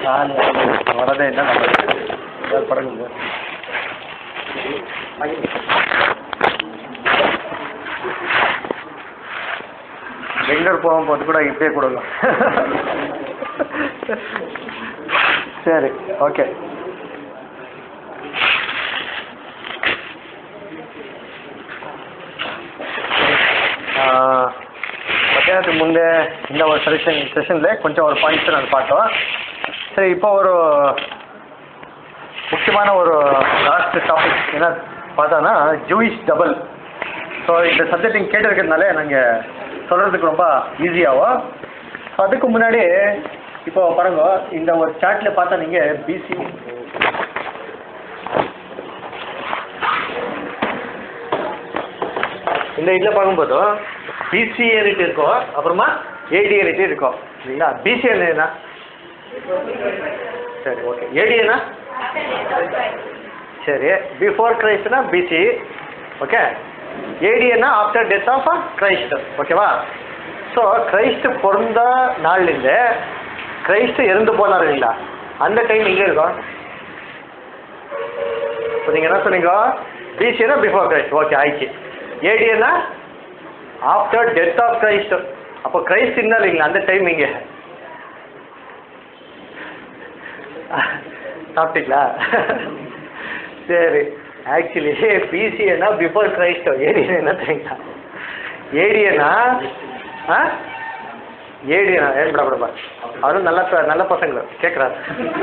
நான் வரதே இல்லை நம்ம படகுங்க பெங்களூர் போகும்போது கூட இப்படியே கொடுங்க சரி ஓಕೆ மத்தியானத்துக்கு முன்னே இந்த ஒரு செஷன் செஷனில் கொஞ்சம் ஒரு பாயிண்ட்ஸ் நான் பார்த்தோம் சரி இப்போ ஒரு முக்கியமான ஒரு லாஸ்ட் டாபிக் என்ன பார்த்தோன்னா ஜூயிஷ் டபுள் ஸோ இந்த சப்ஜெக்ட் நீங்கள் கேட்டிருக்கிறதுனால நாங்கள் சொல்கிறதுக்கு ரொம்ப ஈஸியாகும் ஸோ அதுக்கு முன்னாடி இப்போ பாருங்க இந்த ஒரு சார்ட்டில் பார்த்தா நீங்கள் பிசி இந்த இதில் பார்க்கும்போது பிசிஏ ரேட் இருக்கும் அப்புறமா ஏடிஏ ரேட் இருக்கும் இல்லைங்களா பிசிஏ என்ன சரி ஓகே ஏடிஏனா சரி பிஃபோர் கிரைஸ்ட்னா பிசி ஓகே ஏடிஏனா ஆஃப்டர் டெத் ஆஃப் கிரைஸ்ட் ஓகேவா ஸோ கிரைஸ்ட் பிறந்த நாள்லேருந்து கிரைஸ்ட் இறந்து போனார் இல்லைங்களா அந்த டைம் எங்கே இருக்கும் இப்போ நீங்கள் என்ன சொன்னீங்க பிசினா பிஃபோர் கிரைஸ்ட் ஓகே ஆயிடுச்சு ஏடிஏனா ஆஃப்டர் டெத் ஆஃப் கிரைஸ்ட் அப்போ கிரைஸ்ட் இருந்தால் இல்லைங்களா அந்த டைம் இங்கே சாப்பிட்டீங்களா சரி ஆக்சுவலி பிசிஏனா பிஃபோர் கிரைஸ்ட் ஏடிஎன் என்ன தெரியுங்களா ஏடிஎனா ஆ ஏடிஎனா ஏன் படப்படப்பா அவரும் நல்ல ப- நல்ல பசங்க கேட்குறாரு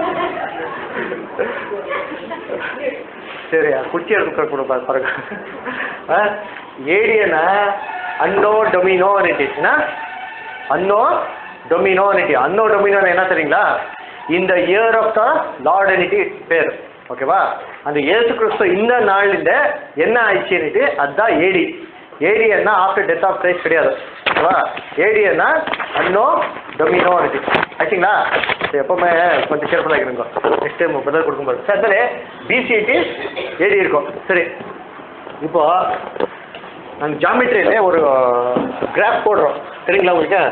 சரி குச்சி எடுக்க கொடுப்பா பாருங்க ஆ ஏடிஎனா அன்னோ டொமினோ நிட்டிஸ்னா anno domini anno domini என்ன தெரியுங்களா இந்த இயர் ஆஃப் த லார்ட் அனிட்டி பேர் ஓகேவா அந்த இயேசு கிறிஸ்து இந்த நாள்ல என்ன ஆயிடுச்சுன்னுட்டு அதுதான் ஏடி ஏடிஎன்னா ஆஃப்டர் டெத் ஆஃப் கிரைஸ்ட் கிடையாது ஓகேவா ஏடிஎன்னா அன்னோ டொமினோ இருக்கு ஆச்சுங்களா சரி, எப்பவுமே கொஞ்சம் கேர்ஃபுல்லாக இருங்க நெக்ஸ்ட் டைம் பதில் கொடுக்கும்போது சார் அதில் பிசிஐடி ஏடி இருக்கும் சரி இப்போ நாங்கள் ஜாமெட்ரியில் ஒரு கிராஃப் போடுறோம் தெரியுங்களா உங்களுக்கு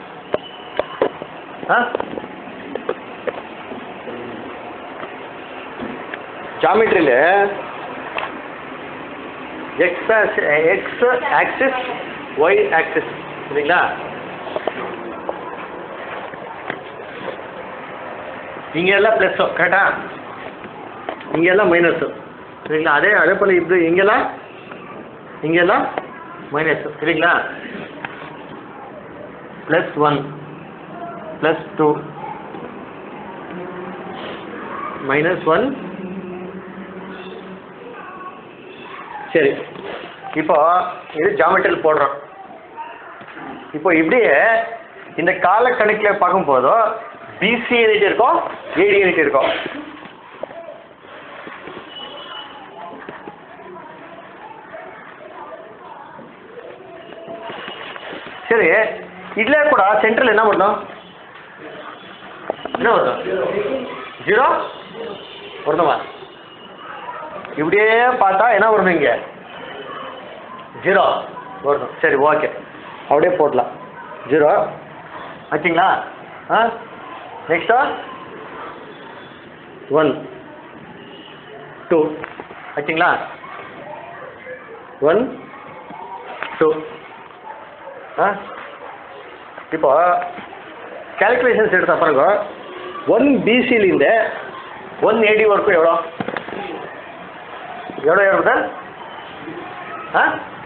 ஆ ஜாமெட்ரியில் X X axis Y axis சரிங்களா இங்கே எல்லாம் ப்ளஸ்ஸோ கரெக்டா இங்கே எல்லாம் மைனஸு சரிங்களா அதே அதே போல் இது இங்கெல்லாம் இங்கெல்லாம் மைனஸ் சரிங்களா plus one plus two minus one சரி இப்போ இது ஜாமெட்ரியில் போடுறோம் இப்போ இப்படியே இந்த கால கணக்கில் பார்க்கும்போது பிசி யூனிட் இருக்கும் ஏடி யூனிட் இருக்கும் சரி இதுல கூட சென்ட்ரல் என்ன பண்ணும் என்ன வரும் ஜீரோ வரணுமா இப்படியே பார்த்தா என்ன வரணும் இங்கே ஜீரோ வரணும் சரி ஓகே அப்படியே போடலாம் ஜீரோ ஆச்சுங்களா ஆ நெக்ஸ்ட்டா ஒன் டூ ஆச்சுங்களா ஒன் டூ ஆ இப்போ ಕ್ಯಾಲ್ಕುಲೇಷನ್ಸ್ எடுத்த பாருங்க ஒன் பிசிலிಂದ ஒன் ஏடி வரைக்கும் எவ்வளோ எவ்வளோ ஏறுதா ஆ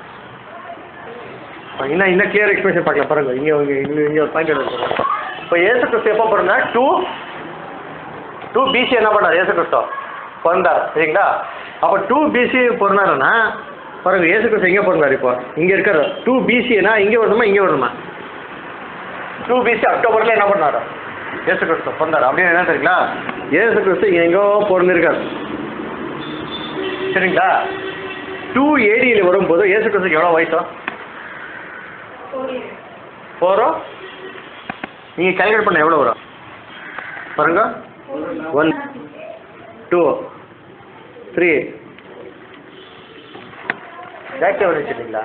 இன்னும் இன்னும் கிளியர் எக்ஸ்பிரஷன் பார்க்கலாம் பாருங்க இங்கே இங்கே இங்கே இங்கே ஒரு பாயிண்ட் எடுத்து இப்போ ஏசு கிறிஸ்து எப்போ பிறந்தா டூ டூ பிசி என்ன பண்ணார் ஏசு கிறிஸ்து பிறந்தார் சரிங்களா அப்போ டூ பிசி பிறந்தாருன்னா பாருங்க ஏசு கிறிஸ்து எங்கே பிறந்தார் இப்போ இங்கே இருக்காரு டூ பிசினா இங்கே வரணுமா இங்கே வரணுமா டூ பிசி அக்டோபரில் என்ன பண்ணாரு ஏசு கிறிஸ்து பிறந்தார் அப்படின்னு என்ன தெரியுங்களா ஏசு கிறிஸ்து எங்கோ பிறந்திருக்காரு சரிங்களா டூ ஏடியில் வரும்போது ஏசு கிறிஸ்துக்கு எவ்வளோ வயசோ ஃபோரோ நீங்கள் கால்குலேட் பண்ண எவ்வளோ வரும் பாருங்க ஒன் டூ த்ரீ ஜாக்கே வச்சுருக்கீங்களா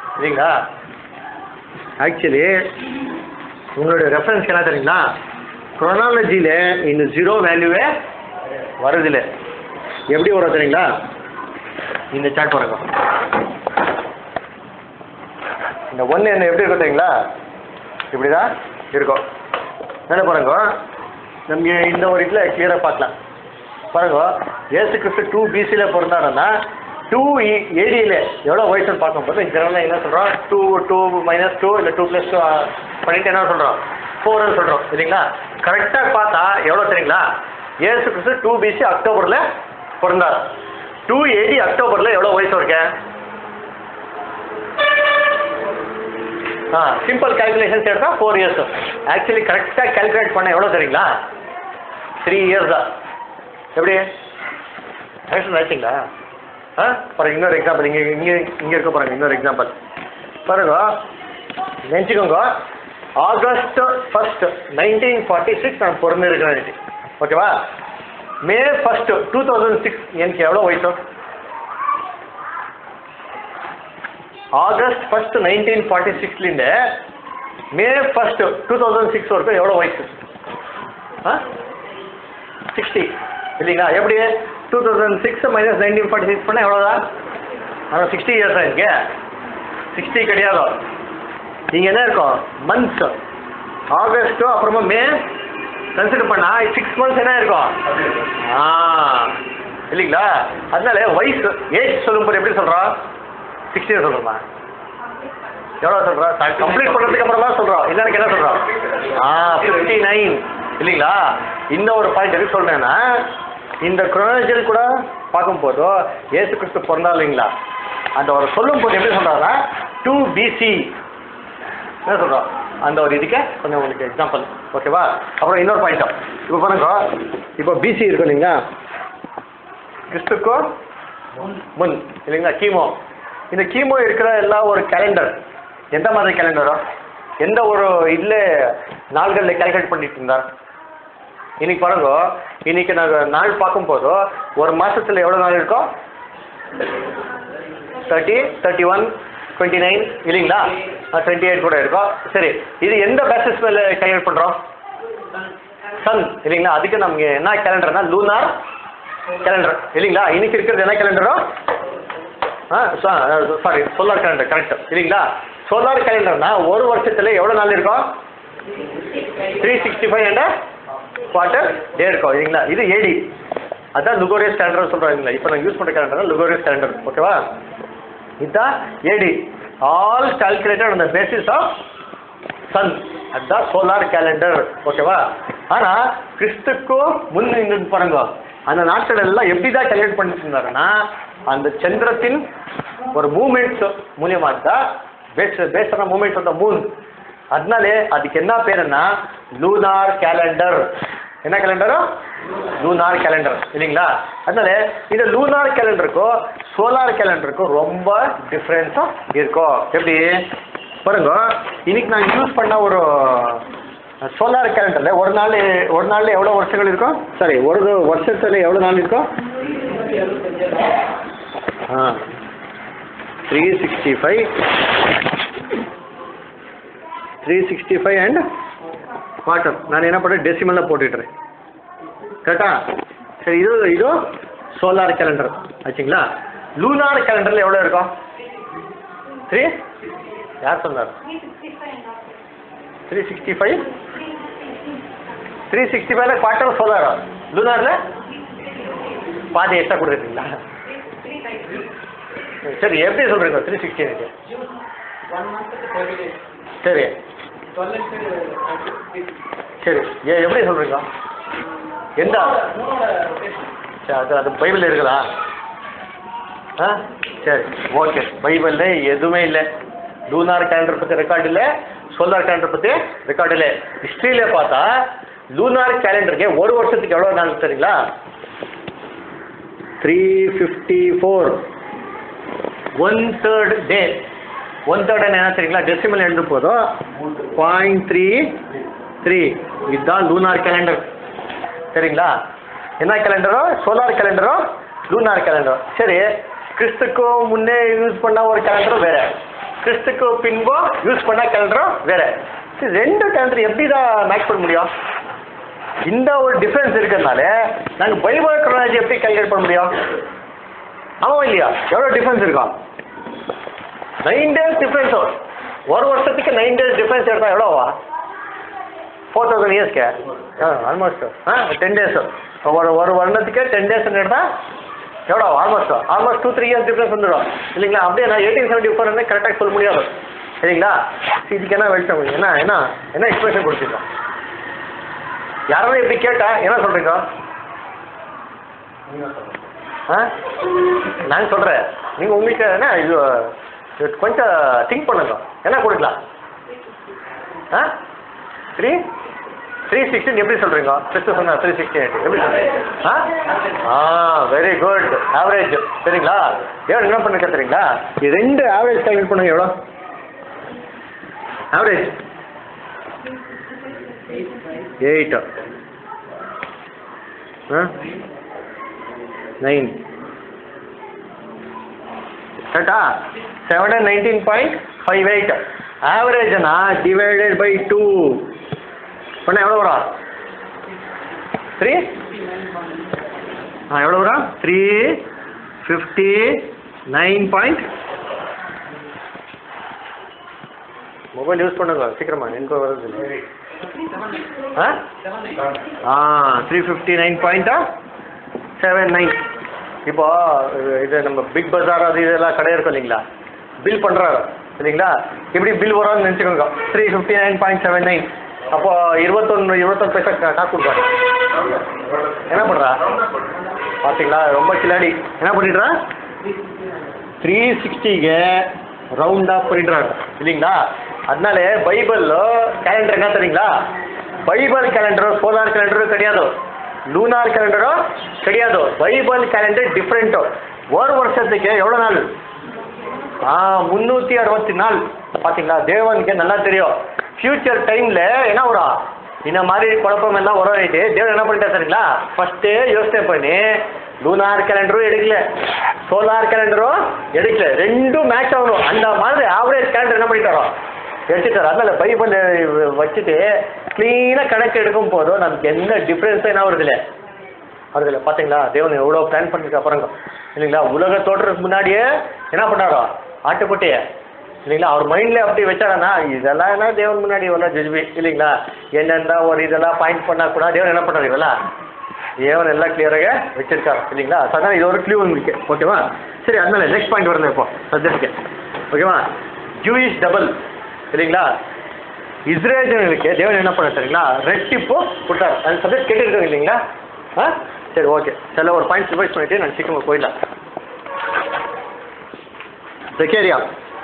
இல்லைங்களா ஆக்சுவலி உங்களுடைய ரெஃபரன்ஸ் என்ன தெரியுங்களா குரோனாலஜியில் இந்த ஜீரோ வேல்யூவே வருதில்ல எப்படி வரும் தெரியுங்களா இந்த சார்ட் பாருங்க இந்த ஒன்று என்ன எப்படி இருக்கும் தெரியுங்களா இப்படி தான் இருக்கும் என்ன பாருங்க நமக்கு இந்த ஒரு இதில் கிளியராக பார்க்கலாம் பாருங்க ஏசு கிறிஸ்து டூ பிசியில் பிறந்தாருன்னா டூ ஏடியில் எவ்வளோ வயசுன்னு பார்க்கும்போது ஜெனரலாக என்ன சொல்கிறோம் டூ டூ மைனஸ் டூ இல்லை டூ ப்ளஸ் டூ பண்ணிட்டு என்ன சொல்கிறோம் ஃபோர்னு சொல்கிறோம் இல்லைங்களா கரெக்டாக பார்த்தா எவ்வளோ தெரியுங்களா ஏசு கிறிஸ்து டூ பிசி அக்டோபரில் பிறந்தார் டூ ஏடி அக்டோபரில் எவ்வளோ வயசு இருக்கு ஆ சிம்பிள் கால்குலேஷன்ஸ் எடுத்தால் ஃபோர் இயர்ஸ் ஆக்சுவலி கரெக்டாக கால்குலேட் பண்ண எவ்வளோ தெரியுங்களா த்ரீ இயர்ஸ் தான் எப்படி கரெக்டாக நினச்சிங்களா ஆ பாருங்க இன்னொரு எக்ஸாம்பிள் இங்கே இங்கே இங்கே இருக்க பாருங்க இன்னொரு எக்ஸாம்பிள் பாருங்க நினச்சிக்கோங்க August first nineteen forty six நான் பிறந்திருக்கிறேன் ஓகேவா May first two thousand six எனக்கு எவ்வளோ வயசு ஆகஸ்ட் ஃபர்ஸ்ட் நைன்டீன் ஃபார்ட்டி சிக்ஸ்லேருந்து May first two thousand six வரைக்கும் எவ்வளோ வயசு ஆ சிக்ஸ்டி இல்லைங்களா எப்படி two thousand six minus nineteen forty six பண்ணால் எவ்வளோதான் ஆனால் சிக்ஸ்டி இயர்ஸ் இருக்கு சிக்ஸ்டி கிடையாது நீங்கள் என்ன இருக்கும் மந்த்ஸ் ஆகஸ்ட்டு அப்புறமா மே கன்சிடர் பண்ணா சிக்ஸ் மந்த்ஸ் என்ன இருக்கும் ஆ இல்லைங்களா அதனால வயசு ஏஜ் சொல்லும்போது எப்படி சொல்கிறோம் சிக்ஸ்டி இயர்ஸ் சொல்கிறோமா எவ்வளோ சொல்கிறோம் கம்ப்ளீட் பண்ணுறதுக்கு அப்புறமா சொல்கிறோம் இல்லைன்னு என்ன சொல்கிறோம் ஆ ஃபிஃப்டி நைன் இல்லைங்களா இந்த ஒரு பாயிண்ட் எதுக்கு சொல்கிறேன்னா இந்த குரோனாலஜியில் கூட பார்க்கும்போது ஏசு கிறிஸ்து பிறந்தா இல்லைங்களா அந்த ஒரு சொல்லும் போது எப்படி சொல்கிறாங்கன்னா டூ பிசி என்ன சொல்கிறோம் அந்த ஒரு இதுக்கு கொஞ்சம் உங்களுக்கு எக்ஸாம்பிள் ஓகேவா அப்புறம் இன்னொரு பாயிண்ட்டும் இப்போ பாருங்க இப்போ பிசி இருக்கும் இல்லைங்களா கிறிஸ்துக்கும் முன் இல்லைங்களா கீமோ இந்த கீமோ இருக்கிற எல்லா ஒரு கேலண்டர் எந்த மாதிரி கேலண்டரோ எந்த ஒரு இதில் நாள்களில் கேல்குலேட் பண்ணிட்டு இருந்தார் இன்னைக்கு பாருங்க இன்னைக்கு நாங்கள் நாள் பார்க்கும்போது ஒரு மாசத்துல எவ்வளோ நாள் இருக்கும் thirty thirty one twenty nine இல்லைங்களா டுவெண்ட்டி எயிட் கூட இருக்கும் சரி இது எந்த பேசிஸ் மேலே கேல்குலேட் பண்ணுறோம் சன் இல்லைங்களா அதுக்கு நமக்கு என்ன கேலண்டர்னா லூனார் கேலண்டர் இல்லைங்களா இன்னைக்கு இருக்கிறது என்ன கேலண்டரோ ஆ சாரி சோலார் கேலண்டர் கரெக்ட் இல்லைங்களா சோலார் கேலண்டர்னா ஒரு வருஷத்துல எவ்வளோ நாள் இருக்கும் three sixty five and quarter day இருக்கும் இல்லைங்களா இது ஏடி அதான் லுகோரியஸ் கேலண்டர் சொல்கிறாங்களா இப்போ நான் யூஸ் பண்ணுற கேலண்டர் லுகோரியஸ் கேலண்டர் ஓகேவா இதுதான் AD all calculated on the basis of sun அதுதான் சோலார் கேலண்டர் ஓகேவா ஆனால் கிறிஸ்துக்கும் முன் நின்று பாருங்க அந்த நாட்கள் எல்லாம் எப்படி தான் கால்குலேட் பண்ணிட்டு இருந்தாருன்னா அந்த சந்திரத்தின் ஒரு மூமெண்ட்ஸ் மூலியமாக தான் பேஸ் பேசுகிற மூமெண்ட்ஸ் ஆஃப் த மூன் அதனாலே அதுக்கு என்ன பேருன்னா லூனார் கேலண்டர் என்ன கேலண்டரோ லூனார் கேலண்டர் இல்லைங்களா அதனால இந்த லூனார் கேலண்டருக்கும் சோலார் கேலண்டருக்கும் ரொம்ப டிஃப்ரென்ஸும் இருக்கும் எப்படி பாருங்க இன்னைக்கு நான் யூஸ் பண்ண ஒரு சோலார் கேலண்டரில் ஒரு நாள் ஒரு நாளில் எவ்வளோ வருஷங்கள் இருக்கும் சாரி ஒரு வருஷத்தில் எவ்வளோ நாள் இருக்கும் ஆ three sixty five three sixty five and quarter நான் என்ன பண்ணுறேன் டெசிமலில் போட்டுட்டுறேன் கரெக்டா சரி இது இது சோலார் கேலண்டர் ஆச்சுங்களா லூனார் கேலண்டரில் எவ்வளோ இருக்கும் த்ரீ யார் சொன்னார் three sixty five three sixty ஃபைவ்ல குவார்ட்டர் சோலாரா லூனாரில் பாதி எக்ஸ்ட்ரா கொடுக்குறீங்களா சரி எப்படி சொல்கிறீங்க த்ரீ சிக்ஸ்டி எனக்கு சரி சரி ஏ எப்படி சொல்கிறீங்க எந்த சரி அது அது பைபிளில் இருக்குதா ஆ சரி ஓகே பைபிளில் எதுவுமே இல்லை லூனார் கேலண்டர் பற்றி ரெக்கார்டு இல்லை சோலார் கேலண்டர் பற்றி ரெக்கார்டு இல்லை ஹிஸ்ட்ரியில் பார்த்தா லூனார் கேலண்டருக்கு ஒரு வருஷத்துக்கு எவ்வளோ நாள் தெரியுங்களா three fifty four one third day one third என்ன தெரியுங்களா டெசிமல் எழுதும் போதும் பாயிண்ட் த்ரீ த்ரீ இதுதான் லூனார் கேலண்டர் சரிங்களா என்ன கேலண்டரோ சோலார் கேலண்டரோ லூனார் கேலண்டரோ சரி கிறிஸ்துக்கு முன்னே யூஸ் பண்ண ஒரு கேலண்டரும் வேற கிறிஸ்துக்கு பின்போ யூஸ் பண்ண கேலண்டரும் வேற சரி ரெண்டு கேலண்டர் எப்படி தான் மேட்ச் பண்ண முடியும் இந்த ஒரு டிஃப்ரென்ஸ் இருக்கிறதுனால நாங்கள் பைபிள் chronology எப்படி கால்குலேட் பண்ண முடியும் ஆமாவா இல்லையா எவ்வளோ டிஃப்ரென்ஸ் இருக்கும் நைன் டேஸ் டிஃப்ரென்ஸ் ஒரு வருஷத்துக்கு நைன் டேஸ் டிஃப்ரென்ஸ் எடுத்தா எவ்வளோவா ஃபோர் தௌசண்ட் இயர்ஸ்க்கு ஆ ஆல்மோஸ்ட் ஆ டென் டேஸ் ஒரு ஒரு வருடத்துக்கு டென் டேஸ் எடுத்தால் எவ்வளோ almost almost two three years difference வந்துடும் இல்லைங்களா அப்படியே நான் எயிட்டீன் செவன்ட்டி ஃபோர் வந்து கரெக்டாக சொல்ல முடியாது சரிங்களா சரி, இதுக்கு என்ன வெளிச்சம் என்ன என்ன என்ன எக்ஸ்பிரஷன் கொடுத்துருக்கோம் யாராவது இப்படி கேட்டா என்ன சொல்கிறீங்க ஆ நான் சொல்கிறேன் நீங்கள் உங்களுக்கு என்ன இது இது கொஞ்சம் திங்க் பண்ணுங்க என்ன கொடுக்கலாம் ஆ த்ரீ த்ரீ சிக்ஸ்டின் எப்படி சொல்கிறீங்க ஃபஸ்ட்டு சொன்ன த்ரீ சிக்ஸ்டி எயிட் எப்படி சொல்கிறீங்க ஆ ஆ வெரி குட் ஆவரேஜ் சரிங்களா எவ்வளோ என்ன பண்ண தெரியுங்களா இது ரெண்டு ஆவரேஜ் கால்குலேட் பண்ணுங்க எவ்வளோ ஆவரேஜ் எயிட் ஆ நைன் கரெக்டா seven nineteen point five eight ஆவரேஜ்னா டிவைடட் பை டூ பண்ண எவ்வளோ வரும் த்ரீ ஆ எவ்வளோ வரும் three fifty nine point mobile use பண்ணுங்க சீக்கிரமா எனக்கு வருது இல்லை. ஆ ஆ த்ரீ ஃபிஃப்டி நைன் பாயிண்ட்டா செவன் நைன் இப்போ இது- இது நம்ம பிக் பஜார் அது இதெல்லாம் கடை இருக்கும் இல்லைங்களா பில் பண்ணுறாரு இல்லைங்களா எப்படி பில் வரும்னு நினச்சிக்கோங்க three fifty nine point seven nine அப்போ இருபத்தொன்று இருபத்தொன்று பைசா கா- காசு கொடுப்பாரு என்ன பண்ணுறா பார்த்தீங்களா ரொம்ப கிளாடி என்ன பண்ணிடுறா த்ரீ சிக்ஸ்டிக்கு ரவுண்ட் ஆஃப் பண்ணிடுறாங்க இல்லைங்களா அதனால பைபிள் கேலண்டர் என்ன தெரியுங்களா பைபிள் கேலண்டர் சோலார் கேலண்டரும் கிடையாது லூனார் கேலண்டரும் கிடையாது பைபிள் கேலண்டர் டிஃப்ரெண்ட்டு ஒரு வருஷத்துக்கு எவ்வளோ நாள் ஆ முந்நூற்றி அறுபத்தி நாள் பார்த்தீங்களா தேவனுக்கு நல்லா தெரியும் ஃப்யூச்சர் டைமில் என்ன வரும் இந்த மாதிரி குழப்பம் எல்லாம் வரும் ரைட்டு தேவன் என்ன பண்ணிட்டார் சரிங்களா ஃபஸ்ட்டே யோசனை பண்ணி லூனார் கேலண்டரும் எடுக்கல சோலார் கேலண்டரும் எடுக்கல ரெண்டும் மேட்ச் ஆகணும் அந்த மாதிரி ஆவரேஜ் கேலண்டர் என்ன பண்ணிட்டாரோ எடுத்துட்டார் அதனால பைபிள் வச்சுட்டு க்ளீனாக கணக்கு எடுக்கும் போதும் நமக்கு எந்த டிஃப்ரென்ஸும் என்ன வருது இல்லை வருதில்ல பார்த்தீங்களா தேவன் எவ்வளோ பிளான் பண்ணிருக்க அப்புறங்க இல்லைங்களா உலக தோற்றத்துக்கு முன்னாடியே என்ன பண்ணாரோ ஆட்டுக்குட்டியை இல்லைங்களா அவர் மைண்டில் அப்படி வச்சாரன்னா இதெல்லாம் என்ன தேவன் முன்னாடி எவ்வளோ ஜட்ஜ்பி இல்லைங்களா என்னென்ன ஒரு இதெல்லாம் பாயிண்ட் பண்ணால் கூட தேவன் என்ன பண்ணுறாரு இதெல்லாம் தேவன் எல்லாம் கிளியராக வச்சிருக்காரு இல்லைங்களா So, அதான் இது ஒரு க்ளூ உங்களுக்கு ஓகேவா சரி அதனால நெக்ஸ்ட் பாயிண்ட் வரல இப்போ சப்ஜெக்ட்க்கு ஓகேவா ஜூயிஷ் டபுள் இல்லைங்களா இஸ்ரேலுக்கு தேவன் என்ன பண்ண சரிங்களா ரெட்டிப்போ கொடுத்தாரு அந்த சப்ஜெக்ட் கேட்டுருக்காங்க இல்லைங்களா ஆ சரி ஓகே சில ஒரு பாயிண்ட் ரிவைஸ் பண்ணிட்டு நான் சீக்கிரமாக போயிடலாம் ஜக்கேரியா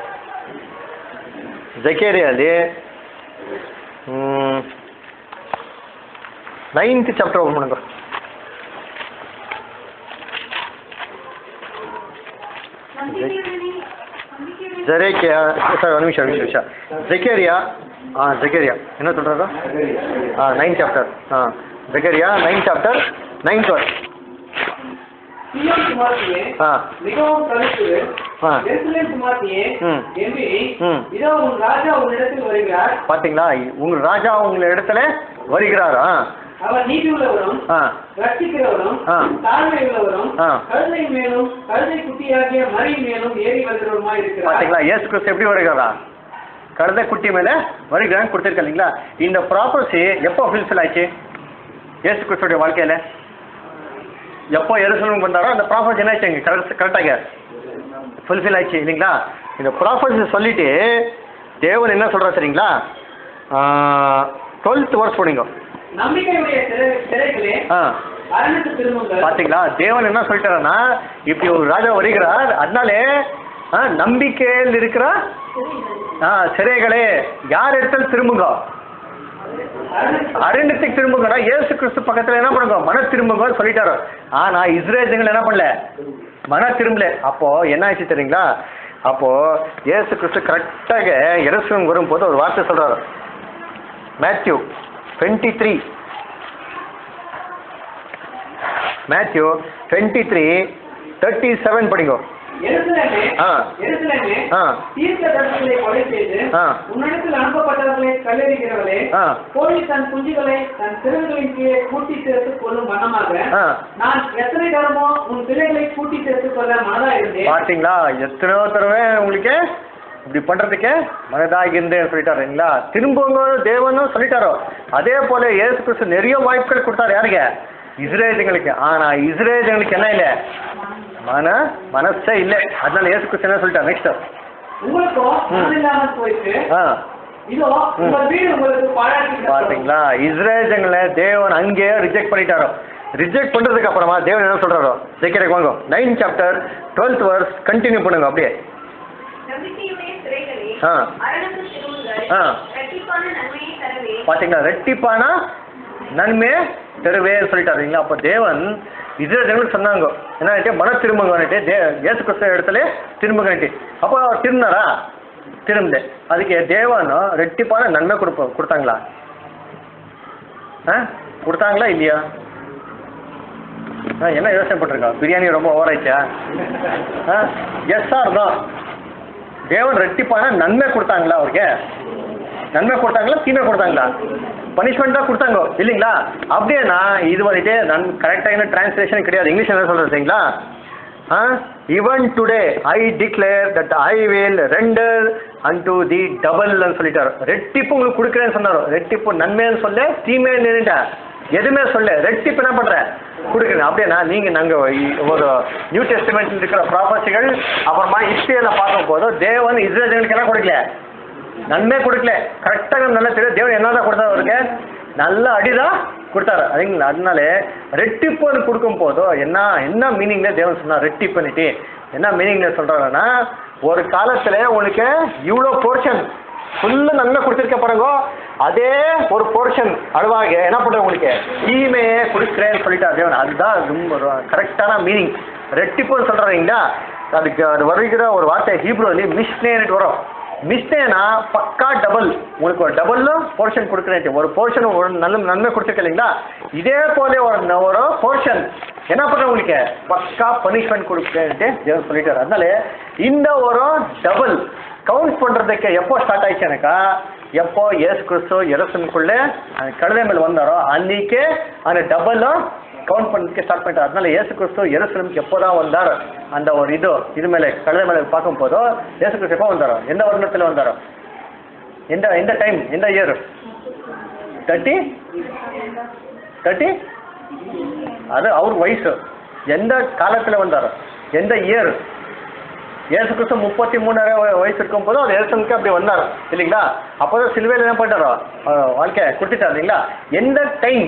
ஜக்கேரியாಲಿ ನೈನ್ತ್ ಚಾಪ್ಟರ್ ಓಪನ್ பண்ணுங்க ஜெரேக்கியா சார் ஒரு நிமிஷம் ஒரு நிமிஷம் ஜக்கேரியா ஆ ஜக்கேரியா என்ன சொல்கிறாரா ஆ நைன் சாப்டர் ஆ Zechariah nine chapter ninth one Zion குமாரத்தியே, ஆ மிகவும் தவிர்த்து ஆ எருசலேம் குமாரத்தியே, ம். எம்பி, ம். இதோ உன் ராஜா உன்னிடத்தில் வருகிறார் பார்த்தீங்களா உங்கள் ராஜா உங்கள் இடத்துல வருகிறாரா அவர் நீதி உள்ளவரும் ஆ ரட்சிக்கிறவரும் ஆ. தாழ்மை உள்ளவரும் ஆ. கழுதை மேலும் கழுதை குட்டியாகிய மறை மேலும் ஏறி வருகிறவருமாய் இருக்கிறார் பார்த்தீங்களா இயேசு கிறிஸ்து எப்படி வருகிறாரா கழுதை குட்டி மேலே வருகிறான்னு கொடுத்துருக்க இல்லைங்களா இந்த ப்ராப்பர்சி எப்போ ஃபுல்ஃபில் ஆச்சு இயேசு கிறிஸ்துடைய வாழ்க்கையில் எப்போ எருசலம் வந்தாரோ அந்த ப்ராஃபஸ் என்ன ஆச்சு கரெக்ட் கரெக்டாக ஃபுல்ஃபில் ஆச்சு இல்லைங்களா இந்த ப்ராஃபஸ் சொல்லிட்டு தேவன் என்ன சொல்கிறா சரிங்களா டுவெல்த் வருஷ் போனீங்க நம்பிக்கையுடைய சிறை- சிறைகளே ஆ அரணுக்கு திரும்புங்கள் பார்த்தீங்களா தேவன் என்ன சொல்லிட்டாருன்னா இப்படி ஒரு ராஜா வருகிறார் அதனாலே ஆ, நம்பிக்கையில் இருக்கிற ஆ சிறைகளே யார் இடத்துல திரும்புங்க அரணுக்கு அரண்யத்துக்கு திரும்புங்கடா இயேசு கிறிஸ்து பக்கத்தில் என்ன பண்ணுங்க மன திரும்புங்கன்னு சொல்லிட்டாரு ஆனா இஸ்ரேல் ஜனங்கள் என்ன பண்ணல மன திரும்பல அப்போ என்ன ஆச்சு தெரியுங்களா அப்போ இயேசு கிறிஸ்து கரெக்டாக எருசலம் வரும்போது ஒரு வார்த்தை சொல்றாரு Matthew twenty three Matthew twenty three thirty seven படிங்க எருசலேமே ஆ. எருசலேமே ஆ. தீர்க்க தரிசனங்களை கொலை செய்து ஆ. உன்னிடத்தில் அனுப்பப்பட்டவர்களை கல்லெறிகிறவளே ஆ. கோழி தன் குஞ்சுகளை தன் சிறுகளின் கீழே கூட்டி சேர்த்து கொள்ளும் வண்ணமாக ஆ. நான் எத்தனை தரமோ உன் பிள்ளைகளை கூட்டி சேர்த்து கொள்ள மனதா இருந்தேன் பாத்தீங்களா எத்தனையோ தடவை உங்களுக்கு இப்படி பண்றதுக்கு மனதாக இருந்தேன்னு சொல்லிட்டாரு இல்லைங்களா திரும்பவும் தேவனும் சொல்லிட்டாரோ அதே போல இயேசு கிறிஸ்து நிறைய வாய்ப்புகள் கொடுத்தாரு யாருக்கு இஸ்ரேலுங்களுக்கு ஆனா இஸ்ரேலுங்களுக்கு என்ன இல்லை மன மனசே இல்லை அதனால இயேசு கிறிஸ்து என்ன சொல்லிட்டார் நெக்ஸ்ட் உங்களுக்கோ மனம் இல்லாமல் போயிட்டு ஆ இதோ உங்கள் வீடு உங்களுக்கு பாழாக்கி பாத்தீங்களா இஸ்ரேலுங்களை தேவன் அங்கேயே ரிஜெக்ட் பண்ணிட்டாரோ ரிஜெக்ட் பண்றதுக்கு அப்புறமா தேவன் என்ன சொல்றாரோ ஜெக்கிரக்கு வாங்க nine chapter twelfth verse continue பண்ணுங்க அப்படியே நம்பிக்கையுடைய சிறைகளே ஆ. அரணுக்கு திரும்புங்கள் ஆ. இரட்டிப்பான நன்மையை தரவே பாத்தீங்களா ரெட்டிப்பான நன்மை தருவே சொல்லிட்டாருங்களா அப்போ தேவன் இஸ்ரேல் ஜனங்களுக்கு சொன்னாங்க என்ன மன திரும்பங்கன்ட்டு தே இயேசு கிறிஸ்து இடத்துல திரும்பங்கன்ட்டு அப்போ திரும்பினாரா திரும்பல அதுக்கு தேவன் ரெட்டிப்பான நன்மை கொடுப்போம் கொடுத்தாங்களா ஆ கொடுத்தாங்களா இல்லையா ஆ என்ன யோசனை பண்ணிருக்கா பிரியாணி ரொம்ப ஓவர் ஆயிடுச்சா ஆ எஸ் சார் தான் தேவன் ரெட்டிப்பான நன்மை கொடுத்தாங்களா அவருக்கு நன்மை கொடுத்தாங்களா தீமை கொடுத்தாங்களா பனிஷ்மெண்ட் தான் கொடுத்தாங்க இல்லைங்களா அப்படியேனா இது வந்துட்டு நன் கரெக்டான டிரான்ஸ்லேஷன் கிடையாது இங்கிலீஷ் என்ன சொல்கிறீங்களா ஆ even today I declare that I will render unto the டபுள்னு சொல்லிட்டாரு ரெட்டிப்பு உங்களுக்கு கொடுக்குறேன்னு சொன்னார் ரெட்டிப்பு நன்மைன்னு சொல்ல தீமைன்னு நின்றுட்டேன் எதுவுமே சொல்ல ரெட்டிப்பு என்ன பண்ணுறேன் கொடுக்குறேன் அப்படின்னா நீங்கள் நாங்கள் ஒரு நியூ டெஸ்டிமெண்ட் இருக்கிற ப்ராப்பர்ட்டிகள் அப்புறமா ஹிஸ்ட்ரியில் பார்க்கும்போது தேவன் இஸ்ரேலுக்கு என்ன கொடுக்கல நன்மை கொடுக்கல கரெக்டாக நல்லா தெரியும் தேவன் என்னதான் கொடுத்தாரு அவருக்கு நல்ல அடிதான் கொடுத்தாரு அதுங்களா அதனால ரெட்டிப்புன்னு கொடுக்கும் போதோ என்ன என்ன மீனிங்ல தேவன் சொன்னார் ரெட்டிப்புன்னுட்டு என்ன மீனிங்ல சொல்றாருன்னா ஒரு காலத்துல உனக்கு இவ்வளோ போர்ஷன் ஃபுல்லு நன்மை கொடுத்துருக்க பாருங்க அதே ஒரு போர்ஷன் அளவாக என்ன பண்ணுற உங்களுக்கு தீமையே கொடுக்குறேன்னு சொல்லிட்டார் தேவன் அதுதான் ரொம்ப கரெக்டான மீனிங் ரெட்டிப்புன்னு சொல்கிறாங்களா அதுக்கு அது வருகிற ஒரு வார்த்தை ஹீப்ரோலி மிஸ்னேன்னு வரும் மிஸ்டேனா பக்கா டபுள் உங்களுக்கு ஒரு டபுள் போர்ஷன் கொடுக்குறேன் ஒரு போர்ஷன் ஒரு நல்ல நன்மை கொடுத்துருக்க இல்லைங்களா இதே போல ஒரு ந- ஒரு போர்ஷன் என்ன பண்ணுற உங்களுக்கு பக்கா பனிஷ்மெண்ட் கொடுக்குறேன்ட்டு தேவன் சொல்லிட்டாரு அதனால இந்த ஒரு டபுள் கவுண்ட் பண்ணுறதுக்கு எப்போ ஸ்டார்ட் ஆயிடுச்சுனாக்கா எப்போ ஏசு கிறிஸ்து எரசனுக்குள்ளே அந்த கழுதை மேலே வந்தாரோ அன்னைக்கே அந்த டபுளும் கவுண்ட் பண்ணதுக்கு ஸ்டார்ட் பண்ணிட்டார் அதனால ஏசு கிறிஸ்து எருசலேமுக்கு எப்போ தான் வந்தார் அந்த ஒரு இது இது மேலே கழுதை மேலே பார்க்கும் போதோ ஏசு கிறிஸ்து எப்போ வந்தாரோ எந்த வருடத்தில் வந்தாரோ எந்த எந்த டைம் எந்த இயர் தேர்ட்டி தேர்ட்டி அது அவர் வயசு எந்த காலத்தில் வந்தாரோ எந்த இயர் ஏசு கிறிஸ்து முப்பத்தி மூணரை வயசு இருக்கும் போது அவர் ஏசுனுக்கு அப்படி வந்தார் இல்லைங்களா அப்போ தான் சிலுவையில் என்ன பண்ணிட்டாரோ அவர் வாழ்க்கை கொடுத்துட்டார் இல்லைங்களா எந்த டைம்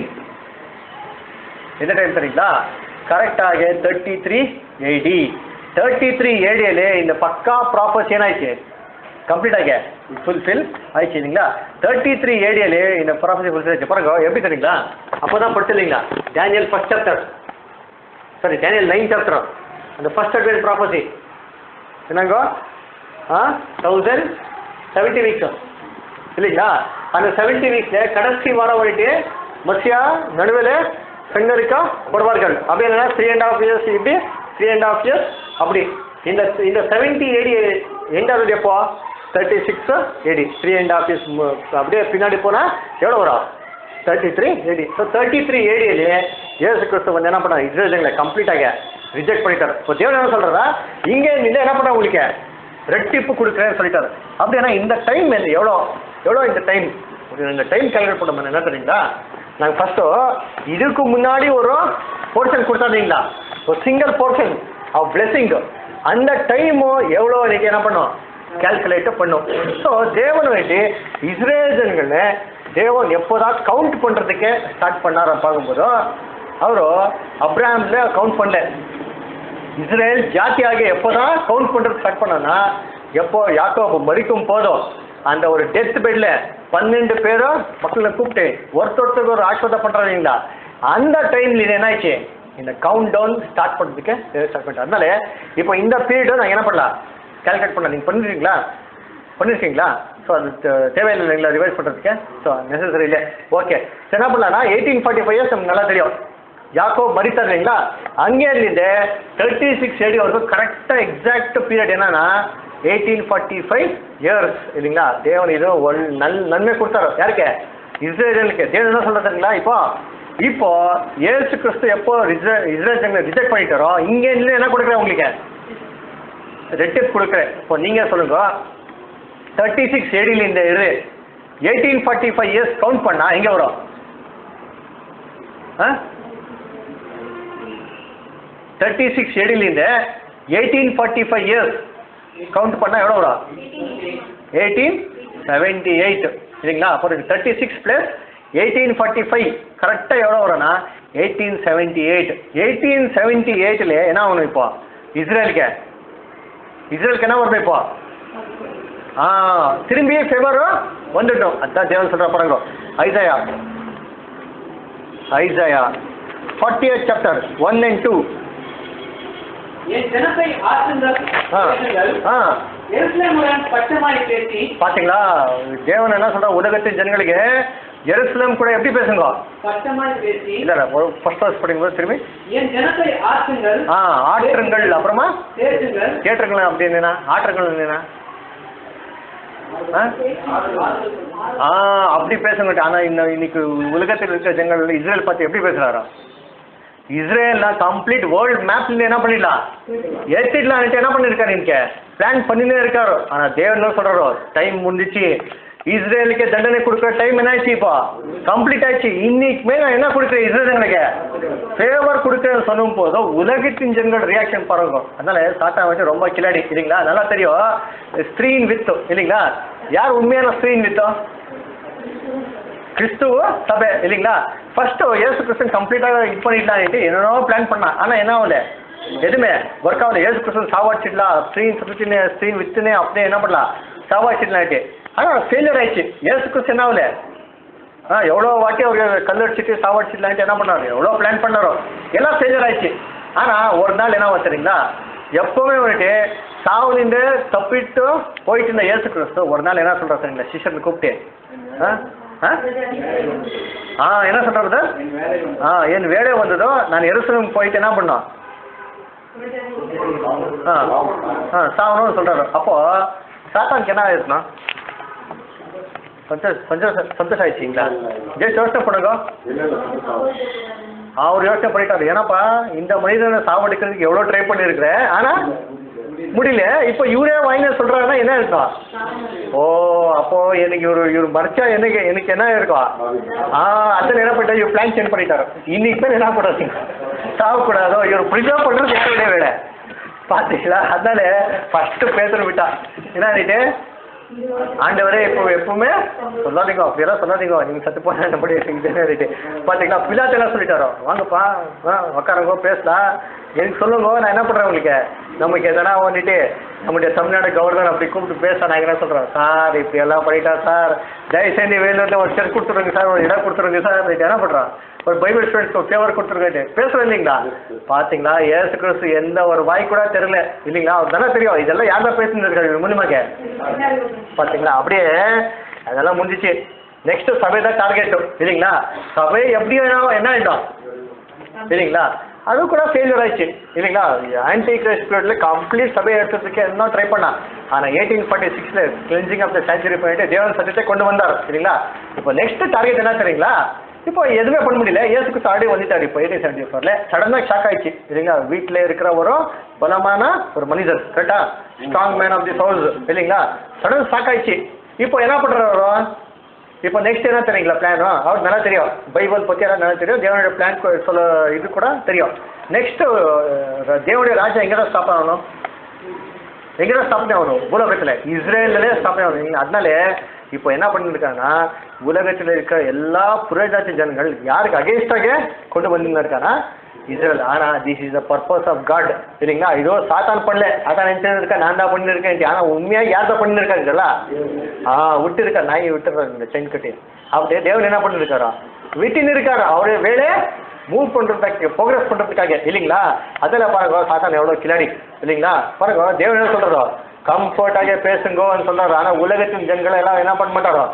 எந்த டைம் தெரியுங்களா கரெக்டாக thirty three AD thirty three ஏடியிலே இந்த பக்கா ப்ராப்பர்ஸ் ಏನಾಯ್ತು ಕಂಪ್ಲೀಟ್ ಆಗಿ ಫುಲ್ಫಿಲ್ ಆಯ್ತು இல்லைங்களா தேர்ட்டி த்ரீ ஏடியிலே இந்த ப்ராப்பர்சி ஃபுல்ஃபில் ஆச்சு பாருங்க எப்படி தெரியுங்களா அப்போ தான் படிச்சிருந்தீங்களா Daniel first chapter sorry Daniel nine chapter அந்த ஃபர்ஸ்ட் அட்வைஸ் ப்ராப்பர்சி என்னங்கோ ஆ தௌசண்ட் செவன்ட்டி வீக்ஸ் இல்லைங்களா அந்த செவன்ட்டி வீக்ஸில் கடைசி வாரம் வந்துட்டு மத்தியா நடுவில் பெண்களுக்கா கொடுவார்கள் அப்படி இல்லைன்னா த்ரீ அண்ட் ஹாஃப் இயர்ஸ் இப்படி த்ரீ அண்ட் ஹாஃப் இயர்ஸ் அப்படி இந்த இந்த செவன்ட்டி ஏடி எண்டாவது எப்போ thirty six AD three and half years அப்படியே பின்னாடி போனால் எவ்வளோ வரும் thirty three AD so thirty three ஏடியிலே ஏசு கிறிஸ்து வந்து என்ன பண்ணார் இஸ்ரேலுங்களை கம்ப்ளீட்டாக ரிஜெக்ட் பண்ணிட்டார் இப்போ தேவன் என்ன சொல்கிறதா இங்கே நின்று என்ன பண்ண உங்களுக்கு ரெட்டிப்பு கொடுக்குறேன்னு சொல்லிட்டாரு அப்படின்னா இந்த டைம் எவ்வளோ எவ்வளோ இந்த டைம் இந்த டைம் கேல்குலேட் பண்ண என்ன தெரியுங்களா நாங்கள் ஃபஸ்ட்டு இதுக்கு முன்னாடி ஒரு போர்ஷன் கொடுத்தாருங்களா ஒரு சிங்கிள் போர்ஷன் ஆஃப் பிளெஸிங் அந்த டைமு எவ்வளோ இன்னைக்கு என்ன பண்ணோம் கேல்குலேட் பண்ணும் ஸோ தேவன் வந்துட்டு இஸ்ரேல் ஜனங்களை தேவன் எப்போதான் கவுண்ட் பண்ணுறதுக்கே ஸ்டார்ட் பண்ணார பார்க்கும்போது ಅವರು ಅಬ್ರಾಹ್ಮ್ல கவுண்ட் பண்ணல இஸ்ரேல் ஜாத்தியாக எப்போதான் கவுண்ட் பண்ணுறது ஸ்டார்ட் பண்ணனா எப்போ யாக்கோபு மறிக்கும் போதும் அந்த ஒரு டெத் பெட்ல பன்னெண்டு பேரும் மக்களை கூப்பிட்டு ஒருத்தொருத்தருக்கு ஒரு ஆஸ்வாதம் பண்ணுறாங்களா அந்த டைம்ல இது என்னாச்சு இந்த கவுண்ட் டவுன் ஸ்டார்ட் பண்ணுறதுக்கு ஸ்டார்ட் பண்ணிட்டேன் அதனால இப்போ இந்த பீரியடும் நான் என்ன பண்ணலாம் கால்குலேட் பண்ணலாம் நீங்கள் பண்ணிருக்கீங்களா பண்ணிருக்கீங்களா ஸோ அது தே- தேவையில்லை இல்லைங்களா ரிவைஸ் பண்ணுறதுக்கு ஸோ நெசசரி இல்லை ஓகே என்ன பண்ணலாம்னா எயிட்டீன் ஃபார்ட்டி ஃபைவ் இயர்ஸ் நமக்கு நல்லா தெரியும் யாக்கோ மறித்தார் இல்லைங்களா அங்கே இருந்து தேர்ட்டி சிக்ஸ் ஏடி வரைக்கும் கரெக்டாக எக்ஸாக்ட் பீரியட் என்னன்னா எயிட்டீன் ஃபார்ட்டி ஃபைவ் இயர்ஸ் இல்லைங்களா தேவன் இது ஒன் நல் நன்மை கொடுத்தாரு யாருக்கு இஸ்ரேலுக்கு தேவன் என்ன சொல்கிறதுங்களா இப்போ இப்போ ஏசு கிறிஸ்து எப்போ இஸ்ரேல் இஸ்ரேல் ஜனங்களை ரிஜெக்ட் பண்ணிட்டாரோ இங்கே இருந்து என்ன கொடுக்குறேன் உங்களுக்கு ரெட்டிப் கொடுக்குறேன் இப்போ நீங்கள் சொல்லுங்க தேர்ட்டி சிக்ஸ் ஏடியில் இந்த இது eighteen forty five years count பண்ணா எங்கே வரும் ஆ தேர்ட்டி சிக்ஸ் ஏடியிலிருந்து eighteen forty five years count பண்ணால் எவ்வளோ வரும் எயிட்டீன் செவன்ட்டி எயிட் சரிங்களா அப்புறம் thirty six plus eighteen forty five கரெக்டாக எவ்வளோ வரும்னா eighteen seventy eight eighteen seventy எயிட்டில் என்ன ஆகணும் இப்போ இஸ்ரேலுக்கு இஸ்ரேலுக்கு என்ன வரணும் இப்போ ஆ திரும்பி ஃபேவரும் வந்துட்டோம் அதான் தேவன் சொல்கிற பாருங்க Isaiah Isaiah forty eight chapter one and two என் ஜனத்தை ஆற்றுங்கள் ஆ பேசுங்கள். ஆ எருசலேமுடன் பட்சமாய் பேசி பாத்தீங்களா தேவன் என்ன சொல்ற உலகத்தின் ஜனங்களுக்கு எருசலேம் கூட எப்படி பேசுங்க பட்சமாய் பேசி இல்ல இல்ல ஃபர்ஸ்ட் வாஸ் படிக்கும்போது திரும்பி என் ஜனத்தை ஆற்றுங்கள் ஆ ஆற்றுங்கள் அப்புறமா பேசுங்கள் கேட்டுருங்களேன் அப்படி என்னன்னா ஆற்றுங்கள் என்னன்னா ஆ? ஆ அப்படி பேசுங்க ஆனா இந்த இன்னைக்கு உலகத்தில் இருக்கிற ஜனங்கள் இஸ்ரேல் பார்த்து எப்படி பேசுறாரா இஸ்ரேல்னா கம்ப்ளீட் வேர்ல்ட் மேப்ல என்ன பண்ணிடலாம் ஏற்றிடலான்ட்டு என்ன பண்ணிருக்காரு இன்னைக்கு பிளான் பண்ணினே இருக்காரு ஆனா தேவன் என்ன சொல்றாரோ டைம் முடிஞ்சிச்சு இஸ்ரேலுக்கு தண்டனை கொடுக்குற டைம் என்ன ஆச்சு இப்போ கம்ப்ளீட் ஆயிடுச்சு இன்னைக்குமே நான் என்ன கொடுக்குறேன் இஸ்ரேலுங்களுக்கு ஃபேவர் கொடுக்குறேன்னு சொல்லும் போதும் உலகத்தின் ஜனங்கள் ரியாக்ஷன் பாருங்க அதனால சாத்தா வந்து ரொம்ப கிளாடி இல்லைங்களா நல்லா தெரியும் ஸ்க்ரீன் வித்து இல்லைங்களா யார் உண்மையான ஸ்க்ரீன் வித்தோ கிறிஸ்துவ சபை இல்லைங்களா ஃபர்ஸ்ட் இயேசு கிறிஸ்தன் கம்ப்ளீட்டாக இது பண்ணிடலான்ட்டு என்னென்னோ பிளான் பண்ணான் ஆனால் என்ன ஆகல எதுவுமே ஒர்க் ஆகல இயேசு கிறிஸ்தன் சாவாச்சிடலாம் ஸ்க்ரீன் சுற்றினே ஸ்க்ரீன் வித்துனே அப்படியே என்ன பண்ணலாம் சாவாச்சிடலான்ட்டு ஆனால் ஃபெயிலியர் ஆயிடுச்சு இயேசு கிறிஸ்து என்ன ஆகல ஆ எவ்வளோ வாட்டி அவர் கல்லடிச்சிட்டு சாவடிச்சிடலான்ட்டு என்ன பண்ணாரு எவ்வளோ பிளான் பண்ணாரோ எல்லாம் ஃபெயிலியர் ஆயிடுச்சு ஆனால் ஒரு நாள் என்ன தெரியுங்களா எப்பவுமே வந்துட்டு சாவுலிருந்து தப்பிட்டு போயிட்டு இருந்த இயேசு கிறிஸ்து ஒரு நாள் என்ன சொல்கிறார் தெரியுங்களா சிஷர்னு கூப்பிட்டு ஆ ஆ ஆ என்ன சொல்கிறது ஆ என் வேலை வந்ததோ நான் எருசலம் போயிட்டு என்ன பண்ணோம் ஆ ஆ சாவணும்னு சொல்கிறாரு அப்போது சாத்தானுக்கு என்ன ஆயிருக்கணும் கொஞ்சம் கொஞ்சம் சந்தோஷம் ஆயிடுச்சிங்களா ஜெய் யோசனை பண்ணுங்க அவர் யோசனை பண்ணிட்டாரு ஏன்னாப்பா இந்த மனிதனை சாவடிக்கிறதுக்கு எவ்வளோ ட்ரை பண்ணியிருக்கிறேன் ஆனால் முடியல இப்போ இவரே வாங்கி சொல்கிறாருன்னா என்ன இருக்கும் ஓ அப்போ எனக்கு இவர் இவர் மறைச்சா எனக்கு எனக்கு என்ன இருக்கும் ஆ அதான் என்ன பண்ணிட்டாரு இவர் பிளான் சேஞ்ச் பண்ணிட்டாரு இன்னைக்கு பேர் என்ன பண்ணுறது சாவக்கூடாதோ இவர் ப்ரிசர்வ் பண்ணுறது யாருடைய வேலை பார்த்தீங்களா அதனால ஃபஸ்ட்டு பேசுகிற விட்டா என்ன ஆகிட்டு ஆண்டவரே இப்போ எப்பவுமே சொல்லாதீங்க அப்படியெல்லாம் சொல்லாதீங்க நீங்கள் சத்து போன நம்முடைய ரைட்டு பார்த்தீங்களா பிள்ளாத்த என்ன சொல்லிட்டாரோ வாங்கப்பா ஆ உக்காரங்க பேசலாம் எனக்கு சொல்லுங்க நான் என்ன பண்ணுறேன் உங்களுக்கு நமக்கு எதனா வந்துட்டு நம்முடைய தமிழ்நாடு கவர்னர் அப்படி கூப்பிட்டு பேச நான் என்ன சொல்கிறேன் சார் இப்படி எல்லாம் பண்ணிட்டா சார் தயவுசெய்து வேலூரில் ஒரு செக் கொடுத்துருங்க சார் ஒரு இடம் கொடுத்துருங்க சார் ரைட்டு என்ன பண்ணுறான் ஒரு பைபிள் ஸ்டூடெண்ட்ஸ்க்கு ஒரு ஃபேவர் கொடுத்துருங்க பேசுகிறேன் இல்லைங்களா பார்த்தீங்களா ஏசு கிறிஸ்து எந்த ஒரு வாய் கூட தெரியல இல்லைங்களா அவர் தானே தெரியும் இதெல்லாம் யார் தான் பேசுன்னு மூலியமாக பார்த்தீங்களா அப்படியே அதெல்லாம் முடிஞ்சிச்சு நெக்ஸ்ட் சபை தான் டார்கெட் இல்லைங்களா சபை எப்படி வேணா என்ன ஆகிட்டோம் இல்லைங்களா அது கூட ஃபெயிலியர் ஆயிடுச்சு இல்லைங்களா ஆன்டி கிரைஸ்ட் பீரியட்ல கம்ப்ளீட் சபையை எடுத்துறதுக்கு என்ன ட்ரை பண்ணா ஆனால் எயிட்டீன் ஃபார்ட்டி சிக்ஸில் கிளென்சிங் ஆஃப் த செஞ்சுரி பண்ணிட்டு தேவன் சத்தியத்தை கொண்டு வந்தார் சரிங்களா இப்போ நெக்ஸ்ட் டார்கெட் என்ன தெரியுங்களா இப்போ எதுவுமே பண்ண முடியல ஏசுக்கு ஆல்ரெடி வந்துட்டார் இப்போ எயிட்டீன் செவன்டி ஃபோரில் சடனாக ஷாக் ஆயிடுச்சு இல்லைங்களா வீட்டில் இருக்கிற ஒரு பலமான ஒரு மனிதர் கரெக்டா strong man of the souls இல்லைங்களா சடன் ஷாக் ஆயிடுச்சு இப்போ என்ன பண்ணுறாரு இப்போ நெக்ஸ்ட் என்ன தெரியுங்களா பிளானு அவருக்கு நல்லா தெரியும் பைபிள் பற்றி எல்லாம் நல்லா தெரியும் தேவனுடைய பிளான் சொல்ல இது கூட தெரியும் நெக்ஸ்ட்டு தேவனுடைய ராஜா எங்கே தான் ஸ்டாப் ஆகணும் எங்கே தான் ஸ்டாப் ஆகணும் பூலோகத்தில் இஸ்ரேல்லே ஸ்டாப் ஆகணும் இல்லைங்களா அதனால இப்போ என்ன பண்ணியிருக்காங்கன்னா உலகத்தில் இருக்க எல்லா புரட்சி ஜனங்கள் யாருக்கு அகேன்ஸ்டாக கொண்டு வந்துன்னு இருக்காங்கன்னா இஸ்ரேல் ஆனால் this is the purpose of God இல்லைங்களா இதோ சாத்தான் பண்ணல அதான் நினச்சிருக்கா நான் தான் பண்ணியிருக்கேன் ஆனால் உண்மையாக யார் தான் பண்ணியிருக்காங்க இதெல்லாம் ஆ விட்டு இருக்கா நாயை விட்டுறாரு இந்த செயின் கட்டி அப்படியே தேவன் என்ன பண்ணிருக்காரா விட்டுன்னு இருக்காரு அவருடைய வேலையை மூவ் பண்ணுறதுக்கு ப்ரோக்ரஸ் பண்ணுறதுக்காக இல்லைங்களா அதில் பாருங்க சாத்தான் எவ்வளோ கிளாடி இல்லைங்களா பாருங்க தேவன் என்ன சொல்கிறதோ கம்ஃபர்ட்டாக பேசுங்கோன்னு சொல்கிறாரு ஆனால் உலகத்தின் ஜனங்களை எல்லாம் என்ன பண்ண மாட்டாரோ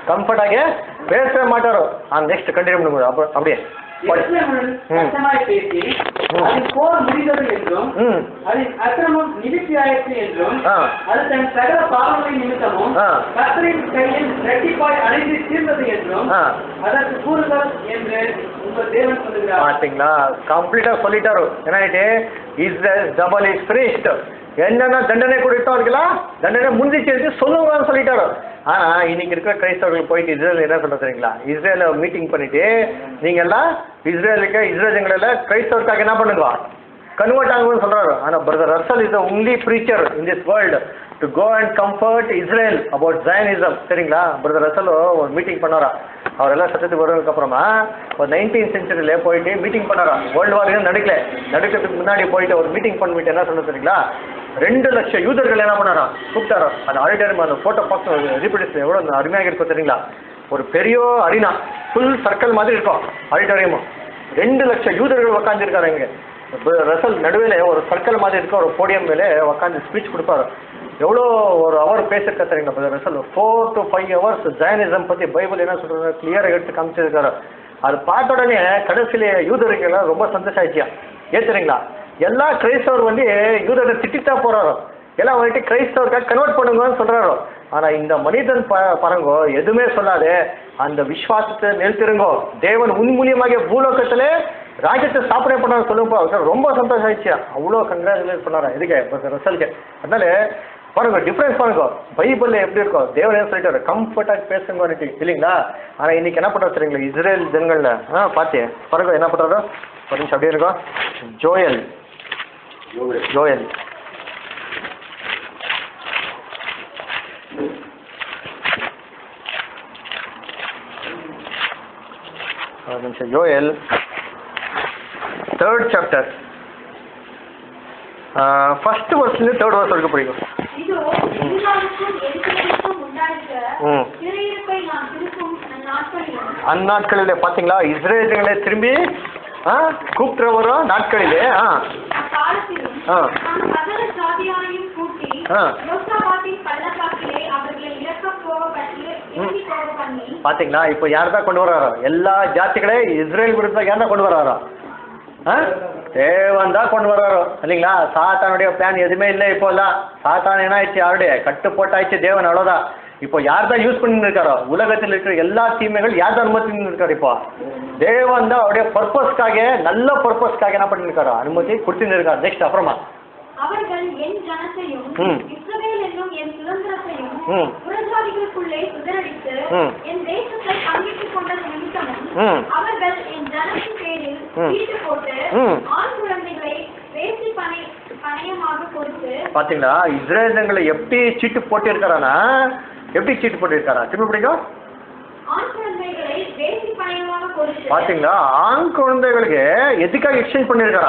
கம்ஃபர்டாக பேசவே மாட்டாரோ ஆ நெக்ஸ்ட் கண்டினியூ பண்ணுங்க அப்போ அப்படியே படி. எருசலேமுடன் ம். கஷ்டமாய் பேசி ம். அதில் போர் முடிந்தது என்றும் ம் அதில் அக்கிரமம் நிவர்த்தியாயிற்று என்றும் ஆ. அது தன் சகல பாவங்களின் நிமித்தமும் ஆ. கர்த்தரின் கையில் இரட்டிப்பாய் அடைந்து தீர்ந்தது என்றும் ஆ. அதற்கு கூறுகள் என்று உங்கள் தேவன் சொல்லுகிறார் பார்த்தீங்களா கம்ப்ளீட்டாக சொல்லிட்டாரு ಏನಾಯ್ತು இஸ் டபுள் இஸ் ஃபினிஷ்ட் என்னென்ன தண்டனை கொடுத்தோம் இருக்கலாம் தண்டனை முந்திச்சு இருக்கு சொல்லுவான்னு சொல்லிட்டாரு ஆனா இன்னைக்கு இருக்கிற கிரைஸ்தவர்கள் போயிட்டு இஸ்ரேல் என்ன சொல்ல தெரியுங்களா இஸ்ரேல மீட்டிங் பண்ணிட்டு நீங்க எல்லாம் இஸ்ரேலுக்கு இஸ்ரேல் எங்களெல்லாம் கிரைஸ்தவருக்காக என்ன பண்ணுங்க கன்வெர்ட் ஆகும்னு சொல்றாரு ஆனா brother Russell is only preacher in this world to go and comfort Israel about Zionism சரிங்களா பிரதர் ரசல் ஒரு மீட்டிங் பண்ணாரா அவரெல்லாம் சட்டத்துக்கு வர்றதுக்கு அப்புறமா ஒரு நைன்டீன் சென்ச்சுரியில போயிட்டு மீட்டிங் பண்ணாரா வேர்ல்டு வார் இன்னும் நடக்கல நடக்கிறதுக்கு முன்னாடி போயிட்டு ஒரு மீட்டிங் பண்ணிட்டு என்ன சொல்ல தெரியுங்களா ரெண்டு லட்சம் யூதர்கள் என்ன பண்ணாரா கூப்பிட்டாரோ அந்த ஆடிட்டோரியம் அந்த ஃபோட்டோ பார்க்க ரீப்ரடியூஸ் எவ்வளோ அருமையாக இருக்கும் தெரியுங்களா ஒரு பெரிய அரினா ஃபுல் சர்க்கிள் மாதிரி இருக்கும் ஆடிட்டோரியமும் ரெண்டு லட்சம் யூதர்கள் உக்காந்துருக்காரு இங்கே ரசல் நடுவில் ஒரு சர்க்கிள் மாதிரி இருக்க ஒரு போடியம் மேலே உட்காந்து ஸ்பீச் கொடுப்பாரு எவ்வளோ ஒரு அவர் பேசிருக்க தெரியுங்களா Russell four to five hours Zionism பற்றி பைபிள் என்ன சொல்கிறது கிளியராக எடுத்து காமிச்சிருக்காரு அது பார்த்த உடனே கடைசியில யூதர்கள்லாம் ரொம்ப சந்தோஷம் ஆயிடுச்சியா ஏத்துறீங்களா எல்லா கிரைஸ்தவர் வந்து யூதரை திட்டித்தா போறாரோ எல்லாம் வந்துட்டு கிரைஸ்தவருக்காக கன்வெர்ட் பண்ணுங்கன்னு சொல்றாரோ ஆனா இந்த மனிதன் ப பரங்கோ எதுவுமே சொல்லாது அந்த விசுவாசத்தை நிறுத்திருங்கோ தேவன் உன் மூலியமாக பூலோகத்திலே ராஜ்யத்தை ஸ்தாபனை பண்ணாரு சொல்லுங்க சார் ரொம்ப சந்தோஷம் ஆயிடுச்சு அவ்வளோ கங்க்ராச்சுலேட் பண்ணாரா இதுக்கு ரிசல்ட்டு அதனால பாருங்க டிஃப்ரென்ஸ் பாருங்க பைபிள்ல எப்படி இருக்கும் தேவன் என்ன சொல்லிட்டாரு கம்ஃபர்ட்டாக பேசுங்க இல்லைங்களா ஆனா இன்னைக்கு என்ன பண்றோம் சரிங்களா இஸ்ரேல் ஜனங்கள்ல ஆ பார்த்தேன் பாருங்க என்ன பண்றாரு ஒரு நிமிஷம் அப்படியே இருக்கும் ஜோயல் ஜோயல் ஒரு நிமிஷம் ஜோயல் தேர்ட் சாப்டர் ஃபர்ஸ்ட் வருஷத்துலேருந்து தேர்ட் வருஷம் வரைக்கும் படிக்கும் இதோ யூதாவுக்கும் எருசலேமுக்கும் உண்டாயிருக்கிற ம். சிறையிருப்பை நான் திருப்பும் நாட்களிலும் அந்நாட்களிலே பார்த்தீங்களா இஸ்ரேலுங்களை திரும்பி ஆ கூப்பிட்டுறவரும் நாட்களிலே ஆ அக்காலத்திலும் ஆ. நான் சகல ஜாதியாரையும் கூட்டி ஆ. யோசாபாத்தின் பள்ளத்தாக்கிலே அவர்களை இறக்கப் போகப்பட்டு இறங்கி போக பண்ணி பார்த்தீங்களா இப்போ யார் தான் கொண்டு வராரோ எல்லா ஜாதிகளே இஸ்ரேல் விருத்த யார் தான் கொண்டு வராரோ ஆ தேவன் தான் கொண்டு வராரோ இல்லைங்களா சாத்தானுடைய பிளான் எதுவுமே இல்லை இப்போல்லாம் சாத்தான் என்ன ஆயிடுச்சு அவருடைய கட்டு போட்டாயிடுச்சு தேவன் அவ்வளோதான் இப்போ யார் தான் யூஸ் பண்ணிட்டு இருக்காரோ உலகத்தில் இருக்கிற எல்லா தீமைகள் யார் தான் அனுமதி இருக்காரு இப்போ தேவன் தான் அவருடைய பர்பஸ்க்காக நல்ல பர்பஸ்க்காக என்ன பண்ணிருக்காரோ அனுமதி கொடுத்துட்டு இருக்காரு நெக்ஸ்ட் அப்புறமா அவர்கள் என் ஜனத்தையும் ம். இஸ்ரவேல் என்னும் என் சுதந்திரத்தையும் ம். புறஜாதிகளுக்குள்ளே சிதறடித்து ம். என் தேசத்தை பங்கிட்டுக் கொண்ட நிமித்தமும் ம். அவர்கள் என் ஜனத்தின் பேரில் ம். சீட்டு போட்டு ம். ஆண் குழந்தைகளை வேசி பணை பணயமாக கொடுத்து பார்த்தீங்களா இஸ்ரேலுங்களை எப்படி சீட்டு போட்டிருக்காரானா எப்படி சீட்டு போட்டிருக்காரா திரும்ப பிடிக்கும் ஆண் குழந்தைகளை வேசி பணயமாக கொடுத்து பாத்தீங்களா ஆண் குழந்தைகளுக்கு எதுக்காக எக்ஸ்சேஞ்ச் பண்ணியிருக்காரா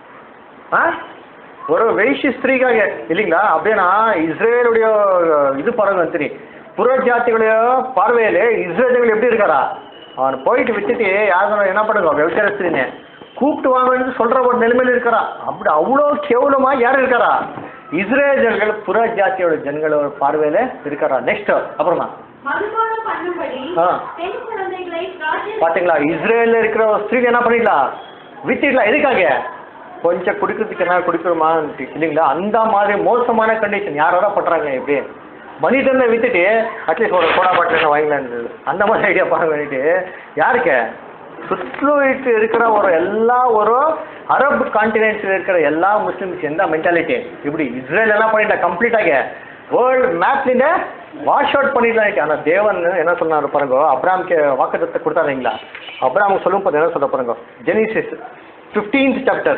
ஆ ஒரு வைஷ்ய ஸ்திரீக்காக இல்லைங்களா அப்படின்னா இஸ்ரேலுடைய இது பாருங்க தெரியும் புற ஜாதிகளுடைய பார்வையில இஸ்ரேலுகள் எப்படி இருக்காரா அவன் போயிட்டு விட்டுட்டு யாரும் என்ன பண்ணுங்க விபச்சார ஸ்திரீன்னு கூப்பிட்டு வாங்கன்னு சொல்ற ஒரு நிலைமையில இருக்காரா அப்படி அவ்வளோ கேவலமா யார் இருக்காரா இஸ்ரேல் ஜனங்கள் புற ஜாதியோட ஜனங்களோட பார்வையில இருக்காரா நெக்ஸ்ட் அப்புறமா மதுபானம் பண்ணும்படி ஆ. பெண் குழந்தைகளை ராஜ்ய பாத்தீங்களா இஸ்ரேல்ல இருக்கிற ஒரு ஸ்திரீ என்ன பண்ணிடலாம் விட்டுடலாம் எதுக்காக கொஞ்சம் குடிக்கிறதுக்கு என்ன குடிக்கிறோமா இல்லைங்களா அந்த மாதிரி மோசமான கண்டிஷன் யாரோட பண்றாங்க இப்படி மனிதனை விட்டுட்டு அட்லீஸ்ட் ஒரு சோடா பாட்டில் வாங்கலான்னு அந்த மாதிரி ஐடியா பாருங்க பண்ணிட்டு யாருக்கு சுற்றுலிட்டு இருக்கிற ஒரு எல்லா ஒரு அரபு கான்டினென்ட்ல இருக்கிற எல்லா முஸ்லிம்ஸ் எந்த மென்டாலிட்டி இப்படி இஸ்ரேல் எல்லாம் பண்ணிட்டா கம்ப்ளீட்டாக வேர்ல்டு மேப்லேருந்து வாஷ் அவுட் பண்ணிடலாம் ஆனால் தேவன் என்ன சொன்னார் பாருங்க அப்ராம்க்கு வாக்குத்தத்தை கொடுத்தாருங்களா அப்ராம் சொல்லும் போது என்ன சொல்ல பாருங்க Genesis fifteenth chapter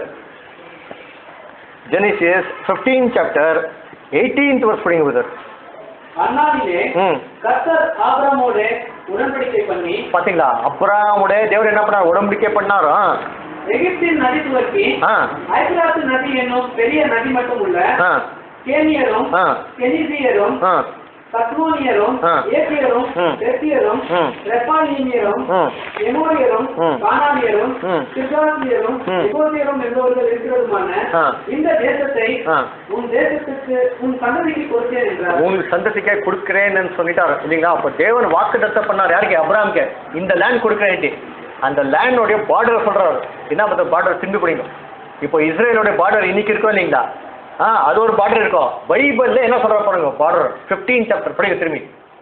Genesis fifteen chapter eighteenth வருஷம் படிங்க பிரதர் அண்ணாவிலே ம் கர்த்தர் ஆபிரமோடு உடன்படிக்கை பண்ணி பார்த்தீங்களா அப்ராமுடைய தேவர் என்ன பண்ணார் உடம்படிக்கை பண்ணாரோ எகிப்தின் நதி துவக்கி ஆ ஐபிராத்து நதி என்னும் பெரிய நதி மட்டும் உள்ள ஆ கேனியரும் ஆ கெனிசியரும் ஆ கத்மோனியரும் ஆ. ஏத்தியரும் ம். பெத்தியரும் ம். ரெப்பாலியரும் ம் எமோரியரும் ம். கானானியரும் ம். சிர்காசியரும் ம். எகோசியரும் என்பவர்கள் இருக்கிறதுமான ஆ. இந்த தேசத்தை ஆ. உன் தேசத்துக்கு உன் சந்ததிக்கு கொடுத்தேன் என்றார் உங்களுக்கு சந்ததிக்கே கொடுக்குறேன்னு சொல்லிட்டாரு இல்லைங்களா அப்போ தேவன் வாக்கு பண்ணார் யாருக்கு அப்ராம்க்கு இந்த லேண்ட் கொடுக்குறேன்ட்டு அந்த லேண்டோடைய பார்டர் சொல்றாரு என்ன பார்த்த பார்டர் திரும்பி பிடிக்கும் இப்போ இஸ்ரேலோட பார்டர் இன்னைக்கு இருக்கோ இல்லைங்களா ஆ அது ஒரு பார்டர் இருக்கும் பைபிள்ல என்ன சொல்ற பாருங்க பார்டர் 15 சாப்டர் படிங்க திரும்பி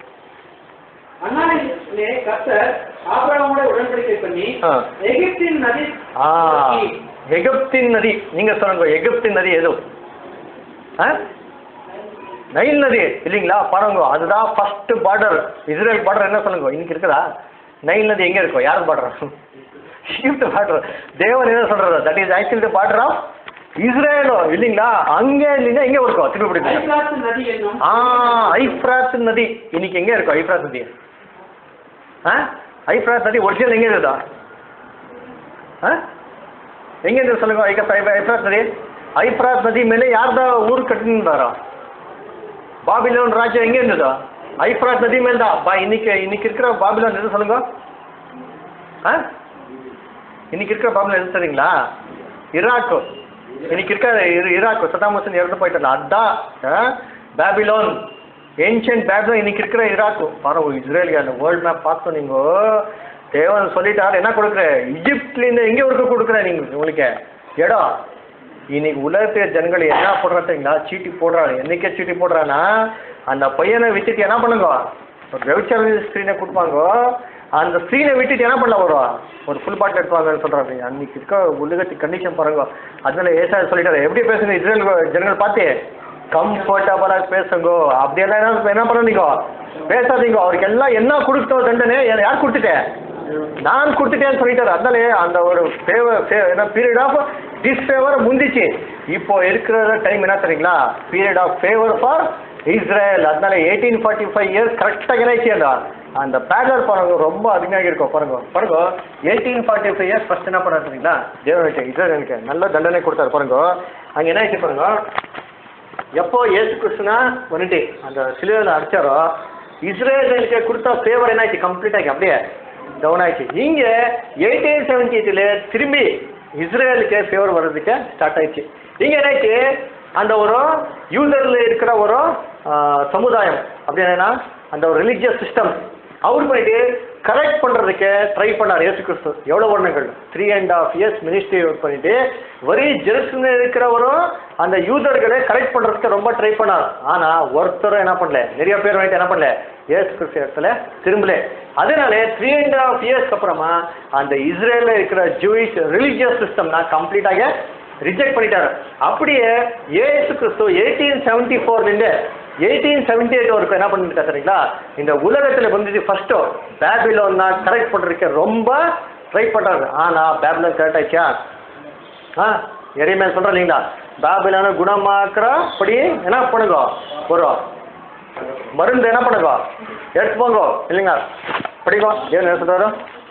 அண்ணாவிலே கர்த்தர் ஆபிரகாமோட உடன்படிக்கை பண்ணி ஆ. எகிப்தின் நதி ஆ எகிப்தின் நதி நீங்க சொல்லுங்க எகிப்தின் நதி எது ஆ நைல் நதி இல்லைங்களா பாருங்க அதுதான் ஃபர்ஸ்ட் பார்டர் இஸ்ரேல் பார்டர் என்ன சொல்லுங்க இன்னைக்கு இருக்குதா நைல் நதி எங்க இருக்கும் யாருக்கு பார்டர் ஈஜிப்ட் பார்டர் தேவன் என்ன சொல்றாரு that is actually border of இஸ்ரேலோ இல்லைங்களா அங்கே இல்லைன்னா எங்க இருக்கும் திருப்பி பிடிக்கும் ஐபிராத்து நதி என்னும் ஆ ஐஃப்ராத் நதி இன்னைக்கு எங்க இருக்கும் ஐஃப்ராத் நதி ஆ ஐஃப்ராத் நதி ஒரிஜினல் எங்க இருக்குதா ஆ எங்க இருந்து சொல்லுங்க ஐக்க- ஐ- ஐஃப்ராத் நதி ஐஃப்ராத் நதி ಮೇಲೆ ಯಾರ್ದ ಊರು ಕಟ್ಟಿದಾರ பாபிலோன் ராஜ்யம் எங்க இருந்ததா ஐஃப்ராத் நதி மேல் தான் பா இன்னைக்கு இன்னைக்கு இருக்கிற பாபிலோன் எது சொல்லுங்க ஆ இன்னைக்கு இருக்கிற பாபிலோன் எது தெரியுங்களா ஈராக் இன்னைக்கு இருக்கிற இரு- ஈராக் சதாம் ஹுசேன் இறந்து போயிட்டாங்க அதான் ஆ? பாபிலோன் ஏன்ஷியன்ட் பேபிலோன் இன்னைக்கு இருக்கிற ஈராக் பாருங்க இஸ்ரேலுக்கு அந்த வேர்ல்ட் மேப் பார்த்தோம் நீங்க தேவன் சொல்லிட்டாரு என்ன கொடுக்குற இஜிப்ட்லேருந்து எங்கே இருக்க கொடுக்குற நீங்க உங்களுக்கு இடம் இன்னைக்கு உலகத்துல ஜனங்கள் என்ன போடுறாங்களா சீட்டி போடுறாரு என்னைக்கே சீட்டி போடுறானா அந்த பையனை விட்டுட்டு என்ன பண்ணுங்க ஒரு வெவுச்சர் ஸ்க்ரீனை கொடுப்பாங்க அந்த ஸ்க்ரீனை விட்டுட்டு என்ன பண்ணல வரும் ஒரு ஃபுல் பாட்டில் எடுத்துவாங்கன்னு சொல்றாரு அன்னைக்கு இருக்க உலகத்துக்கு கண்டிஷன் பாருங்க அதனால ஏசா சொல்லிட்டாரு எப்படி பேசுங்க இஸ்ரேல் ஜனங்கள் பார்த்து கம்ஃபர்டபுளாக பேசுங்க அப்படியெல்லாம் என்ன என்ன பண்ணாதீங்க பேசாதீங்க அவருக்கு எல்லாம் என்ன கொடுத்தோம் தண்டனை யார் கொடுத்துட்டேன் நான் கொடுத்துட்டேன்னு சொல்லிட்டாரு அதனால அந்த ஒரு ஃபேவர் என்ன பீரியட் ஆஃப் டிஸ்ஃபேவர் முந்திச்சு இப்போ இருக்கிற டைம் என்ன தெரியுங்களா period of favour for Israel அதனால எயிட்டீன் ஃபார்ட்டி ஃபைவ் இயர்ஸ் கரெக்டாக என்னாச்சு அந்த அந்த பேடர் பாருங்க ரொம்ப அருமையாக இருக்கும் பாருங்க பாருங்க eighteen forty five years first என்ன பண்ணாரு தெரியுங்களா தேவனுக்கு இஸ்ரேலுக்கு நல்ல தண்டனை கொடுத்தாரு பாருங்க அங்கே என்ன ஆயிடுச்சு பாருங்க எப்போ ஏசு கிறிஸ்துனா வந்துட்டு அந்த சிலுவையில் அடிச்சாரோ இஸ்ரேலுக்கு கொடுத்த ஃபேவர் என்ன ஆச்சு கம்ப்ளீட் ஆகி அப்படியே டவுன் ஆயிடுச்சு இங்கே எயிட்டீன் செவன்டி எயிட்டில் திரும்பி இஸ்ரேலுக்கு ஃபேவர் வர்றதுக்கு ஸ்டார்ட் ஆயிடுச்சு இங்கே என்னாச்சு அந்த ஒரு யூசரில் இருக்கிற ஒரு ஆ, சமுதாயம் அப்படின்னா அந்த ஒரு ரிலீஜியஸ் சிஸ்டம் அவர் போயிட்டு கரெக்ட் பண்ணுறதுக்கு ட்ரை பண்ணார் இயேசு கிறிஸ்து எவ்வளோ வருடங்கள் three and half years ministry work பண்ணிட்டு வரி ஜெருசலேம் இருக்கிறவரும் அந்த யூதர்களை கரெக்ட் பண்ணுறதுக்கு ரொம்ப ட்ரை பண்ணார் ஆனால் ஒருத்தரும் என்ன பண்ணல நிறைய பேர் வந்துட்டு என்ன பண்ணல இயேசு கிறிஸ்து இடத்துல திரும்பல அதனால த்ரீ அண்ட் ஆஃப் இயர்ஸ்க்கு அப்புறமா அந்த இஸ்ரேலில் இருக்கிற ஜூயிஷ் ரிலீஜியஸ் சிஸ்டம் நான் கம்ப்ளீட்டாக ரிஜெக்ட் பண்ணிட்டாரு அப்படியே ஏசு கிறிஸ்து எயிட்டீன் செவன்டி ஃபோர்லேருந்து எயிட்டீன் செவன்டி எயிட் வரைக்கும் என்ன பண்ணிருக்கா சரிங்களா இந்த உலகத்தில் வந்துட்டு ஃபர்ஸ்ட்டு பேபிலோன்னா கரெக்ட் பண்ணுறதுக்கு ரொம்ப ட்ரை பண்ணுறாரு ஆனால் பேபிலோன் கரெக்ட் ஆயிடுச்சா ஆ எரிமே சொல்கிறேன் இல்லைங்களா பேபிலோனை குணமாக்குற படி என்ன பண்ணுங்க ஒரு மருந்து என்ன பண்ணுங்க எடுத்து போங்க இல்லைங்க படிக்கோ ஏன் என்ன சொல்கிறாரு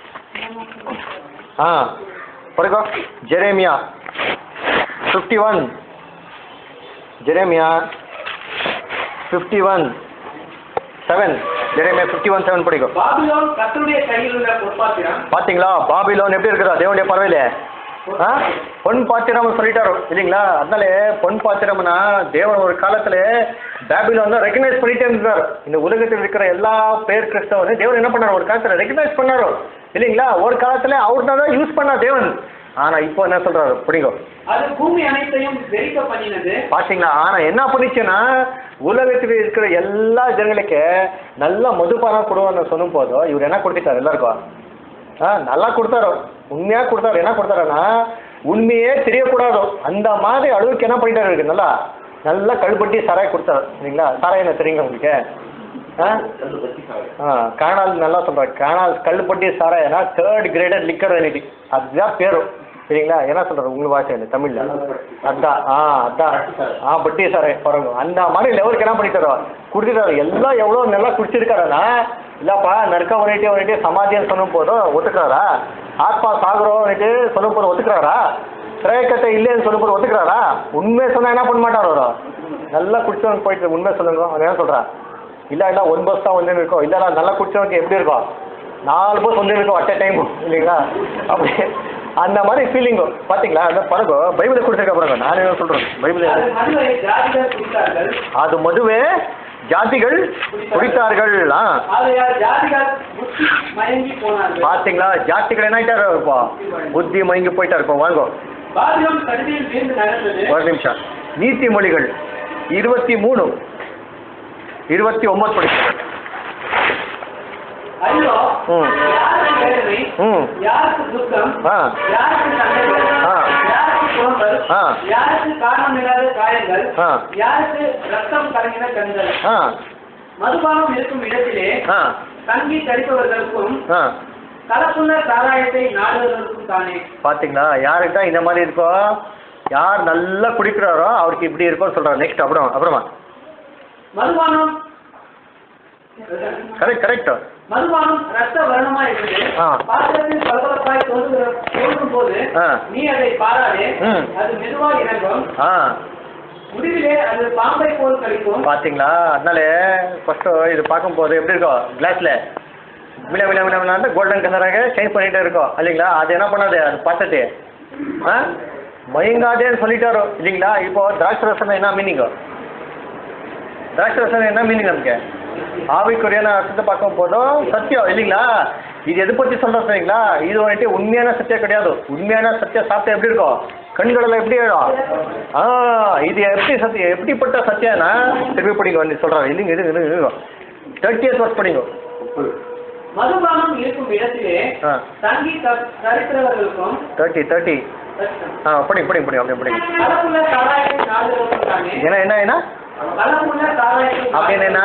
ஆ படிக்கோ Jeremiah fifty one Jeremiah fifty one seven Jeremiah fifty one seven படிக்கும் பாபிலோன் கர்த்தருடைய கையில் உள்ள பொற்பாத்திரம் பார்த்தீங்களா பாபிலோன் எப்படி இருக்குதா தேவனுடைய பறவையில ஆ பொன் பாத்திரம் சொல்லிட்டாரு இல்லைங்களா அதனால பொன் பாத்திரம்னா தேவன் ஒரு காலத்துல பேபிலோன் தான் ரெக்கக்னைஸ் பண்ணிட்டே இருந்தார் இந்த உலகத்தில் இருக்கிற எல்லா பேர் கிறிஸ்தவரும் தேவன் என்ன பண்ணாரு ஒரு காலத்துல ரெக்கக்னைஸ் பண்ணாரு இல்லைங்களா ஒரு காலத்துல அவர் தான் யூஸ் பண்ணா தேவன் ஆனா இப்போ என்ன சொல்றாரு பிடிக்கும் அது பூமி அனைத்தையும் வெறிக்க பண்ணினது பாத்தீங்களா ஆனா என்ன பண்ணிச்சுன்னா உலகத்தில் இருக்கிற எல்லா ஜனங்களுக்கு நல்ல மதுபானம் கொடுவான்னு சொல்லும் போதும் இவர் என்ன கொடுத்துட்டாரு எல்லாருக்கும் ஆ நல்லா கொடுத்தாரு உண்மையா கொடுத்தாரு என்ன கொடுத்தாருன்னா உண்மையே தெரியக்கூடாது அந்த மாதிரி அளவுக்கு என்ன பண்ணிட்டாரு இருக்கு நல்லா நல்லா கழுப்பட்டி சாராய் கொடுத்தாரு சரிங்களா சாராய் என்ன தெரியுங்க உங்களுக்கு ஆ ஆ காணால் நல்லா சொல்கிறேன் காணால் கல்லுப்பட்டி சாராயனா தேர்ட் கிரேடட் லிக்கர் எலிட்டி அதுதான் பேரும் சரிங்களா என்ன சொல்கிறது உங்கள் பாஷையில் தமிழில் அதான் ஆ அதான் ஆ பட்டி சாராயம் பாருங்க அந்த மாதிரி லெவலுக்கு என்ன பண்ணிட்டாரோ குடிச்சிட்டாரு எல்லாம் எவ்வளோ நல்லா குடிச்சிருக்காருன்னா இல்லைப்பா நறுக்க ஒன்னிட்டே ஒன்னிட்டே சமாதியம் சொல்லும் போதும் ஒத்துக்கிறாரா ஆத்மா சாகுறோம் வந்துட்டு சொல்லும் போது ஒத்துக்கிறாரா திரையக்கத்தை இல்லைன்னு சொல்லும் போது ஒத்துக்கிறாரா உண்மையை சொன்னால் என்ன பண்ண மாட்டார் அவர் நல்லா குடிச்சவங்க போயிட்டு உண்மை சொல்லுங்க அவன் என்ன சொல்கிறா இல்லை இல்லை ஒன் பஸ் தான் வந்து இருக்கும் இல்லை நல்லா குடிச்சவங்க எப்படி இருக்கும் நாலு பஸ் வந்து இருக்கும் அட் டைம் இல்லைங்களா அப்படி அந்த மாதிரி ஃபீலிங்கு பார்த்தீங்களா அந்த பாருங்க பைபிளை குடிச்சிருக்க பாருங்க நான் என்ன சொல்கிறேன் பைபிள் அது மதுவை ஜாதிகள் குடித்தார்கள் அது மதுவே ஜாதிகள் குடித்தார்கள் ஆ ஆகையால் ஜாதிகள் புத்தி மயங்கி போனார்கள் பார்த்தீங்களா ஜாதிகள் என்ன ஆயிட்டாரு இப்போ புத்தி மயங்கி போயிட்டாரு இப்போ வாங்கோ பாபிலோன் கடுமையில் வீழ்ந்து நகர்ந்தது ஒரு நிமிஷம் நீதிமொழிகள் இருபத்தி மூணு இருபத்தி ஒன்பது படிக்கிறேன் ஐயோ ம். யாருக்கு வேதனை ம் யாருக்கு துக்கம் ஆ யாருக்கு சண்டைகள் ஆ. யாருக்கு புலம்பல் ஆ. யாருக்கு காரணமில்லாத காயங்கள் ஆ. யாருக்கு ரத்தம் கலங்கின கண்கள் ஆ மதுபானம் இருக்கும் இடத்திலே ஆ தங்கி கடிப்பவர்களுக்கும் ஆ கலப்புள்ள சாராயத்தை நாடுவதற்கும் தானே பார்த்தீங்களா யாருக்கு தான் இந்த மாதிரி இருக்கோ யார் நல்லா குடிக்கிறாரோ அவருக்கு இப்படி இருக்கும்னு சொல்கிறார் நெக்ஸ்ட் அப்புறம் அப்புறமா மதுபானம் கரெக்ட் கரெக்ட் மதுபானம் ரத்த வர்ணமா இருக்குது ஆ. பாத்திரத்தில் பளபளப்பாய் தோன்றுகிற தோன்றும் போது ஆ. நீ அதை பாராதே ம். அது மெதுவா இறங்கும் ஆ முடிவிலே அது பாம்பை போல் கழிக்கும் பார்த்தீங்களா அதனால ஃபஸ்ட்டு இது பார்க்கும்போது எப்படி இருக்கும் கிளாஸில் வில வில வில விளாண்டு கோல்டன் கலராக சேஞ்ச் பண்ணிகிட்டே இருக்கும் இல்லைங்களா அது என்ன பண்ணாது அது பார்த்துட்டு ஆ மயங்காதேன்னு சொல்லிட்டாரோ இல்லைங்களா இப்போ திராட்சை ரசம் என்ன மீனிங்கு திராட்சை ரசம் என்ன மீனிங் நமக்கு ஆவிக்குரியான அர்த்தத்தை பார்க்கும் போதும் சத்தியம் இல்லைங்களா இது எது பற்றி சொல்கிறோம் சரிங்களா இது வந்துட்டு உண்மையான சத்தியம் கிடையாது உண்மையான சத்தியம் சாப்பிட்டா எப்படி இருக்கும் கண்களெல்லாம் எப்படி ஆயிடும் ஆ இது எப்படி சத்தியம் எப்படிப்பட்ட சத்தியம்னா திருப்பி படிங்க வந்து சொல்கிறாங்க இல்லைங்க இது இது தேர்ட்டியத் ஒர்க் படிங்க மதுபானம் இருக்கும் இடத்திலே ஆ தங்கி க- கரிக்கிறவர்களுக்கும் தேர்ட்டி தேர்ட்டி ஆ படிங்க படிங்க படிங்க அப்படியே படிங்க கலப்புள்ள சாராயத்தை நாடுவதற்கும் தானே ஏன்னா என்ன என்ன கலப்புள்ள சாராயத்தை அப்படின்னு என்ன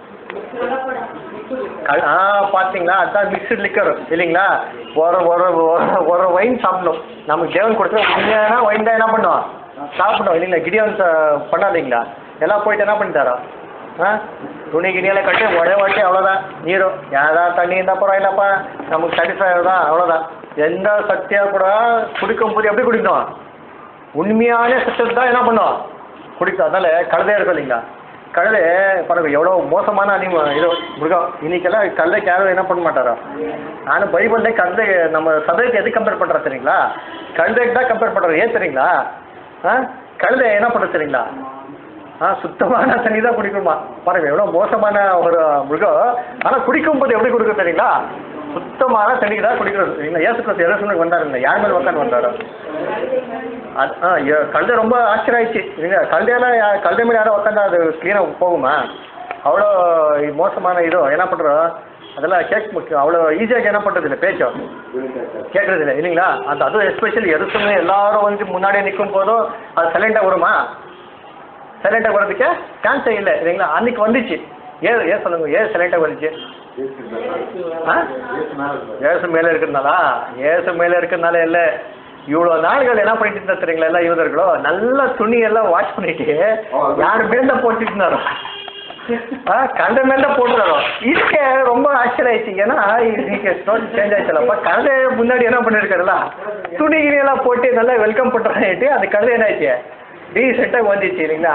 க- ஆ பார்த்தீங்களா அதான் மிக்சட் லிக்கர் இல்லைங்களா ஒரு ஒரு ஒரு- ஒரு ஒயின் சாப்பிடணும் நமக்கு தேவன் கொடுத்த உண்மையான ஒயின் தான் என்ன பண்ணுவோம் சாப்பிடணும் இல்லைங்களா கிடியன் பண்ணாதீங்களா எல்லாம் போயிட்டு என்ன பண்ணிட்டாரோ ஆ துணி கிணியெல்லாம் கட்டி ஒரே வாட்டி அவ்வளோதான் நீரும் ஏதாவது தண்ணி இருந்தால் பரவாயில்லப்பா நமக்கு சாட்டிஸ்ஃபை ஆகுதான் அவ்வளோதான் எந்த சத்தியாக கூட குடிக்கும் போது எப்படி குடிக்கணும் உண்மையான சத்தத்தை தான் என்ன பண்ணும் குடிக்கும் அதனால கழுதையாக இருக்கும் இல்லைங்களா கழுதை பாருங்க எவ்வளோ மோசமான அனிம இது மிருகம் இன்னைக்கெல்லாம் கழுதைக்கு யாரும் என்ன பண்ண மாட்டாரோ நானும் பைபிள்லே கழுதை நம்ம சதைக்கு எது கம்பேர் பண்ணுறோம் சரிங்களா கழுதைக்கு தான் கம்பேர் பண்ணுறோம் ஏன் சரிங்களா ஆ கழுதை என்ன பண்ணுறது சரிங்களா ஆ சுத்தமான தண்ணி தான் குடிக்கணுமா பாருங்க எவ்வளோ மோசமான ஒரு மிருகம் ஆனால் குடிக்கும்போது எப்படி குடிக்கும் தெரியுங்களா சுத்தமான தண்ணி தான் குடிக்கிறது சரிங்களா ஏசு கிறிஸ்து எரசனுக்கு வந்தாருங்க யார் மேலே உட்காந்து வந்தாரோ அது ஆ எ- கழுதை ரொம்ப ஆச்சரியம் ஆயிடுச்சு இல்லைங்க கழுதையெல்லாம் யா- கழுதை மேலே யாரும் உட்காந்தா அது க்ளீனாக போகுமா அவ்வளோ மோசமான இதோ என்ன பண்ணுறோம் அதெல்லாம் கேட்க முக்கியம் அவ்வளோ ஈஸியாக என்ன பண்ணுறது இல்லை பேச்சோ கேட்குறது இல்லை இல்லைங்களா அந்த அதுவும் எஸ்பெஷலி எதுக்குமே எல்லாரும் வந்து முன்னாடியே நிற்கும் போதும் அது சைலண்டாக வருமா சைலண்டாக வர்றதுக்கு சான்ஸே இல்லை இல்லைங்களா அன்னைக்கு வந்துச்சு ஏன் ஏன் சொல்லுங்க ஏன் சைலண்டாக வந்துச்சு ஆ ஏசு மேலே இருக்கிறதுனாலா ஏசு மேலே இருக்கிறதுனால இல்லை இவ்வளோ நாள்கள் என்ன பண்ணிட்டு இருந்தா தெரியுங்களா எல்லா யூதர்களோ நல்ல துணி எல்லாம் வாஷ் பண்ணிட்டு யார் மேல போட்டுட்டு இருந்தாரோ ஆ கண்ட மேல போட்டுறாரோ இதுக்கே ரொம்ப ஆச்சரியம் ஆயிடுச்சு ஏன்னா இன்னைக்கு ஸ்டோரி சேஞ்ச் ஆயிடுச்சுலப்பா கழுதை முன்னாடி என்ன பண்ணிருக்காருல்ல துணி கிணி எல்லாம் போட்டு நல்லா வெல்கம் பண்ணுறான்ட்டு அந்த கழுதை என்ன ஆயிடுச்சு ரீசெண்டாக வந்துச்சு இல்லைங்களா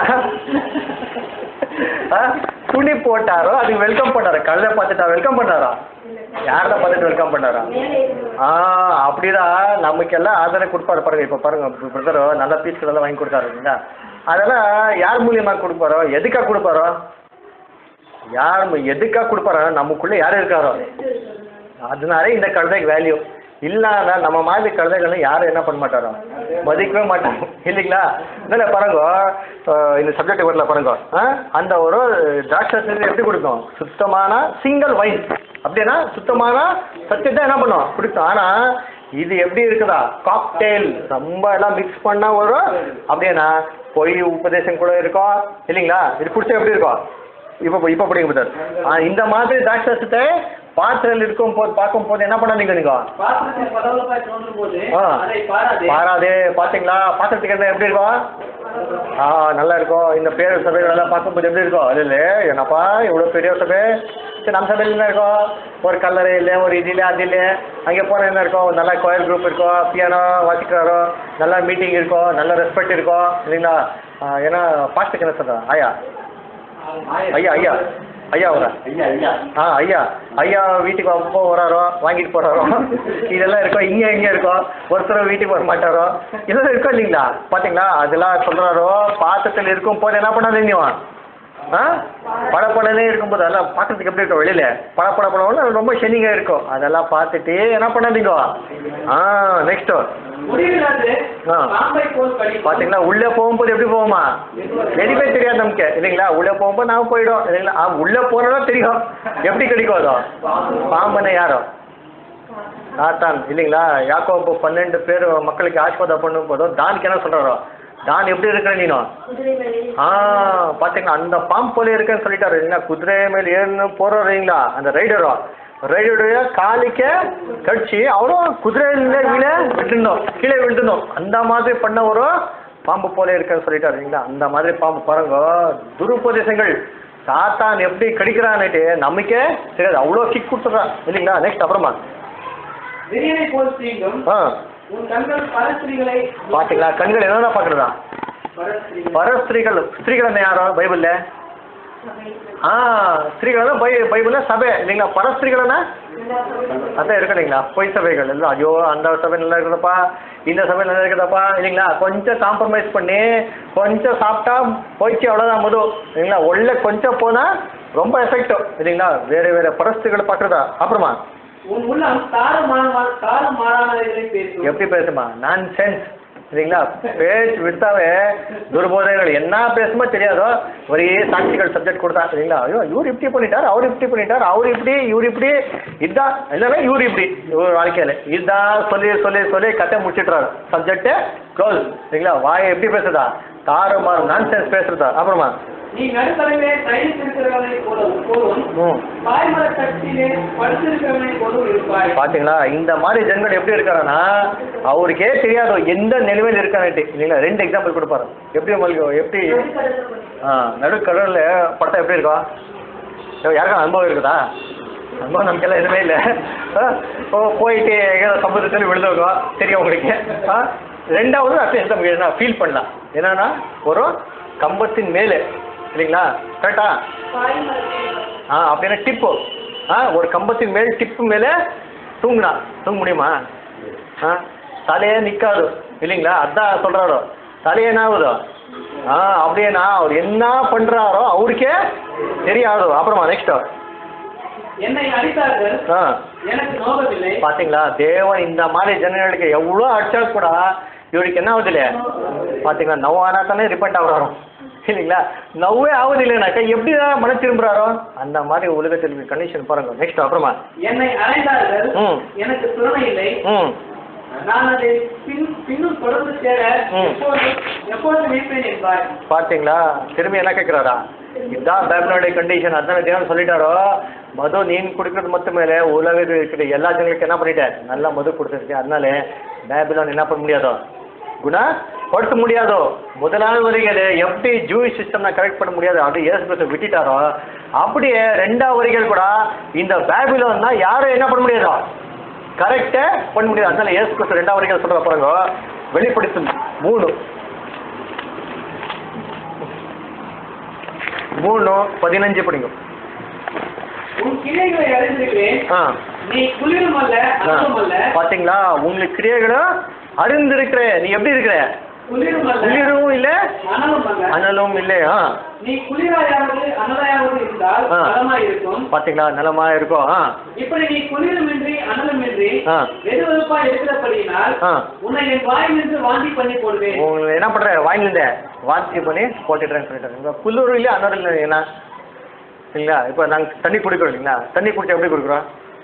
ஆ துணி போட்டாரோ அதுக்கு வெல்கம் பண்ணாரோ கழுதை பார்த்துட்டா வெல்கம் பண்ணாரா யாரை பார்த்துட்டு வெல்கம் பண்ணாரா ஆ அப்படிதான் நமக்கெல்லாம் ஆதரவு கொடுப்பாரு பாருங்க இப்போ பாருங்க பிரதரோ நல்ல பீஸ்கள் எல்லாம் வாங்கி கொடுத்தாரு இல்லைங்களா அதெல்லாம் யார் மூலியமா கொடுப்பாரோ எதுக்காக கொடுப்பாரோ யார் மு- எதுக்காக கொடுப்பாரோ நமக்குள்ள யார் இருக்காரோ அதனால இந்த கழுதைக்கு வேல்யூ இல்லாத நம்ம மாதிரி கழுதைகள் யாரும் என்ன பண்ண மாட்டாரோ மதிக்கவே மாட்டாங்க இல்லைங்களா இல்லை பாருங்க அஹ் இந்த சப்ஜெக்ட் வரல பாருங்க ஆ? அந்த ஒரு திராட்சை எப்படி கொடுக்கும் சுத்தமான சிங்கிள் வைன் அப்படின்னா சுத்தமான சத்தியத்தை என்ன பண்ணும் கொடுக்கும் ஆனால் இது எப்படி இருக்குதா காக்டெயில் ரொம்ப எல்லாம் மிக்ஸ் பண்ணா வரும் அப்படின்னா பொய் உபதேசம் கூட இருக்கும் இல்லைங்களா இது குடிச்சா எப்படி இருக்கும் இப்போ இப்போ படிங்க புத்தர் ஆ இந்த மாதிரி திராட்சத்தை பாத்திரத்தில் இருக்கும் போது பார்க்கும் போது என்ன பண்ணாதீங்க நீங்க பாத்திரத்தில் பளபளப்பாய் தோன்றும் போது ஆ. அதை பாராதே பாராதே பார்த்தீங்களா பாத்திரத்துக்கு என்ன எப்படி இருக்கும் ஆ நல்லா இருக்கும் இந்த பேர் சபைகள் எல்லாம் பார்க்கும்போது எப்படி இருக்கும் அது இல்லை என்னப்பா இவ்வளோ பெரிய சபை சரி நம்ம சபையில் என்ன இருக்கும் ஒரு கல்லறை இல்லை ஒரு இது இல்லை அது இல்லை அங்கே போனால் என்ன இருக்கும் நல்லா கோயில் குரூப் இருக்கும் பியானோ வாசிக்கிறாரோ நல்லா மீட்டிங் இருக்கும் நல்ல ரெஸ்பெக்ட் இருக்கும் இல்லைங்களா ஆ, ஏன்னா பாஸ்ட்டுக்கு என்ன சொல்கிறேன் ஆயா ஐயா ஐயா ஐயா அவரா ஐயா ஐயா ஆ ஐயா ஐயா வீட்டுக்கு அப்போ வராரோ வாங்கிட்டு போறாரோ இதெல்லாம் இருக்கும் இங்கே எங்கே இருக்கும் ஒருத்தர் வீட்டுக்கு வர மாட்டாரோ இதெல்லாம் இருக்கும் இல்லைங்களா பார்த்தீங்களா அதெல்லாம் சொல்கிறாரோ பாத்திரத்தில் இருக்கும் போது என்ன பண்ணாதீங்க ஆ படப்படனே இருக்கும்போது அதெல்லாம் பார்க்கறதுக்கு எப்படி இருக்கும் வெளியில படப்பட படம் ரொம்ப ஷெனிங்காக இருக்கும் அதெல்லாம் பார்த்துட்டு என்ன பண்ணாதீங்க ஆ நெக்ஸ்ட் முடிவில்லாது ஆ. பாம்பை போல் கடிக்கும். பார்த்தீங்களா உள்ளே போகும்போது எப்படி போகுமா எதுவுமே தெரியாது நமக்கு இல்லைங்களா உள்ளே போகும்போது நாம போயிடும் இல்லைங்களா ஆ, உள்ளே போனதான் தெரியும் எப்படி கிடைக்கும் அதோ பாம்பனை யாரோ சாத்தான் இல்லைங்களா யாக்கோ இப்போ பன்னெண்டு பேர் மக்களுக்கு ஆஸ்பதம் பண்ணும் போதும் தானுக்கு என்ன சொல்கிறாரோ தான் எப்படி இருக்கிற நீனும் ஆ பார்த்தீங்களா அந்த பாம்பு போல இருக்கேன்னு சொல்லிட்டாரு இல்லைங்களா குதிரை மேலே ஏறினு போகிறோம் இல்லைங்களா அந்த ரைடரோ ரைடருடைய காலிக்க கடிச்சு அவரும் குதிரையில கீழே விட்டுணும் கீழே விழுந்தணும் அந்த மாதிரி பண்ண ஒரு பாம்பு போல இருக்கேன்னு சொல்லிட்டாரு இல்லைங்களா அந்த மாதிரி பாம்பு பாருங்க துருபதேசங்கள் சாத்தான் எப்படி கடிக்கிறான்னுட்டு நமக்கே தெரியாது அவ்வளோ கிக் கொடுத்துட்றான் இல்லைங்களா நெக்ஸ்ட் அப்புறமா விரியனை போல் தீங்கும் ஆ உன் கண்கள் பரஸ்திரிகளை பார்த்தீங்களா கண்கள் என்னென்ன பார்க்குறதா பரஸ்திரிகள் பரஸ்திரிகள் ஸ்திரீகள் என்ன யாரோ பைபிளில் ஆ ஸ்திரீகள் தான் பை பைபிளில் சபை இல்லைங்களா பரஸ்திரிகள்னா அதான் இருக்கு இல்லைங்களா பொய் சபைகள் இல்லை ஐயோ அந்த சபை நல்லா இருக்குதப்பா இந்த சபை நல்லா இருக்குதப்பா இல்லைங்களா கொஞ்சம் காம்ப்ரமைஸ் பண்ணி கொஞ்சம் சாப்பிட்டா போயிடுச்சு அவ்வளோதான் மது இல்லைங்களா ஒள்ள கொஞ்சம் போனால் ரொம்ப எஃபெக்டிவ் இல்லைங்களா வேறு வேறு பரஸ்திரிகள் பார்க்குறதா அப்புறமா உன் உள்ளம் தாறுமாறான தாறுமாறானவைகளை பேசும் எப்படி பேசுமா நான் சென்ஸ் சரிங்களா பேச்சு விட்டாவே துர்போதைகள் என்ன பேசுமோ தெரியாதோ ஒரே சாட்சிகள் சப்ஜெக்ட் கொடுத்தா சரிங்களா ஐயோ இவர் இப்படி பண்ணிட்டார் அவர் இப்படி பண்ணிட்டார் அவர் இப்படி இவர் இப்படி இதான் இல்லைன்னா இவர் இப்படி இவர் வாழ்க்கையில் இதுதான் சொல்லி சொல்லி சொல்லி கதை முடிச்சிட்றாரு சப்ஜெக்ட் க்ளோஸ் சரிங்களா வாயை எப்படி பேசுதா தாறு மாறு நான் சென்ஸ் பேசுறதா அப்புறமா நீ நடுத்தரவிலே சயனித்திருக்கிறவனை போல போலும் ம் பாய்மர கட்டிலே படுத்திருக்கிறவனை போலும் இருப்பாய் பாத்தீங்களா இந்த மாதிரி ஜனங்கள் எப்படி இருக்காருன்னா அவருக்கே தெரியாது எந்த நிலைமையில் இருக்கான்ட்டு இல்லைங்களா ரெண்டு எக்ஸாம்பிள் கொடுப்பாரு எப்படி உங்களுக்கு எப்படி ஆ நடுக்கடலில் படத்தை எப்படி இருக்கும் ஐயோ, யாருக்கும் அனுபவம் இருக்குதா அனுபவம் நமக்கெல்லாம் எதுவுமே இல்லை ஆ, ஓ போயிட்டு எங்கேயோ சமுதிரத்தில் விழுந்துருக்கோம் தெரியும் உங்களுக்கு ஆ ரெண்டாவது அடுத்த எக்ஸாம்பிள் என்ன ஃபீல் பண்ணலாம் என்னன்னா ஒரு கம்பத்தின் மேலே இல்லைங்களா கரெக்டா ஆ அப்படின்னா டிப்பு ஆ ஒரு கம்பத்தின் மேல் டிப்பு மேலே தூங்குனா தூங்க முடியுமா ஆ தலையே நிற்காது இல்லைங்களா அதான் சொல்கிறாரோ தலையே என்ன ஆகுதோ ஆ அப்படியேனா அவர் என்ன பண்ணுறாரோ அவருக்கே தெரியாது அப்புறமா நெக்ஸ்ட் என்னை அடித்தார்கள் ஆ எனக்கு நோகவில்லை பார்த்தீங்களா தேவன் இந்த மாதிரி ஜனங்களுக்கு எவ்வளோ அடிச்சா கூட இவருக்கு என்ன ஆகுது இல்லையா பார்த்தீங்களா நவ் ஆனா தானே ரிப்பெண்ட் ஆகுறாரோ இல்லைங்களா நவ்வே ஆகுது இல்லைனாக்கா எப்படி தான் மன திரும்புறாரோ அந்த மாதிரி உலகத்தில் கண்டிஷன் பாருங்க நெக்ஸ்ட் அப்புறமா என்னை அடைந்தார்கள் ம். எனக்கு துணை இல்லை ம் நான் அதை பின் பின்னும் தொடர்ந்து சேர ம். எப்போது எப்போது நினைப்பேன் என்பார் பார்த்தீங்களா திரும்பி என்ன கேட்குறாரா இதுதான் பேபிலோடைய கண்டிஷன் அதான் தேவன் சொல்லிட்டாரோ மது நீன் குடிக்கிறது மட்டும் மேலே உலகத்தில் இருக்கிற எல்லா ஜனங்களுக்கு என்ன பண்ணிட்டேன் நல்லா மது கொடுத்துருக்கேன் அதனால பேபிலோன் என்ன பண்ண முடியாதோ குணா படுத்த முடியாதோ முதலாவது வரிகள் எப்படி ஜூஸ் சிஸ்டம்னா கரெக்ட் பண்ண முடியாது அப்படி ஏசு கிறிஸ்து விட்டுட்டாரோ அப்படியே ரெண்டாவது வரிகள் கூட இந்த பேபிலோன்னா யாரும் என்ன பண்ண முடியாதோ கரெக்டே பண்ண முடியாது அதனால ஏசு கிறிஸ்து ரெண்டாவது வரிகள் சொல்ற பாருங்க வெளிப்படுத்தும் மூணு மூணு பதினஞ்சு படிங்க உன் கிளைகளை அறிந்திருக்கிறேன் ஆ நீ குளிரும் அல்ல ஆ. அன்பும் அல்ல பாத்தீங்களா உங்களுக்கு கிரியைகளும் அறிந்திருக்கிற நீ எப்படி இருக்கிற குளிரும் அல்ல குளிரும் இல்லை அனலும் அல்ல அனலும் இல்லை ஆ நீ குளிராயாவது அனலாயாவது இருந்தால் ஆ. நலமாய் இருக்கும் பாத்தீங்களா நலமா இருக்கும் ஆ இப்படி நீ குளிருமின்றி அனலுமின்றி ஆ. வெதுவெதுப்பா இருக்கிறபடியினால் ஆ உன்னை என் வாயிலிருந்து வாந்தி பண்ணி போடுவேன் உங்களுக்கு என்ன பண்ற வாங்கியிருந்த வாந்தி பண்ணி போட்டுடுறேன்னு சொல்லிட்டாங்க இங்க குளிர் இல்லை அனல் இல்லை என்ன சரிங்களா இப்போ நாங்கள் தண்ணி குடிக்கிறோம் இல்லைங்களா தண்ணி குடிச்சா எப்படி குடிக்கிறோம்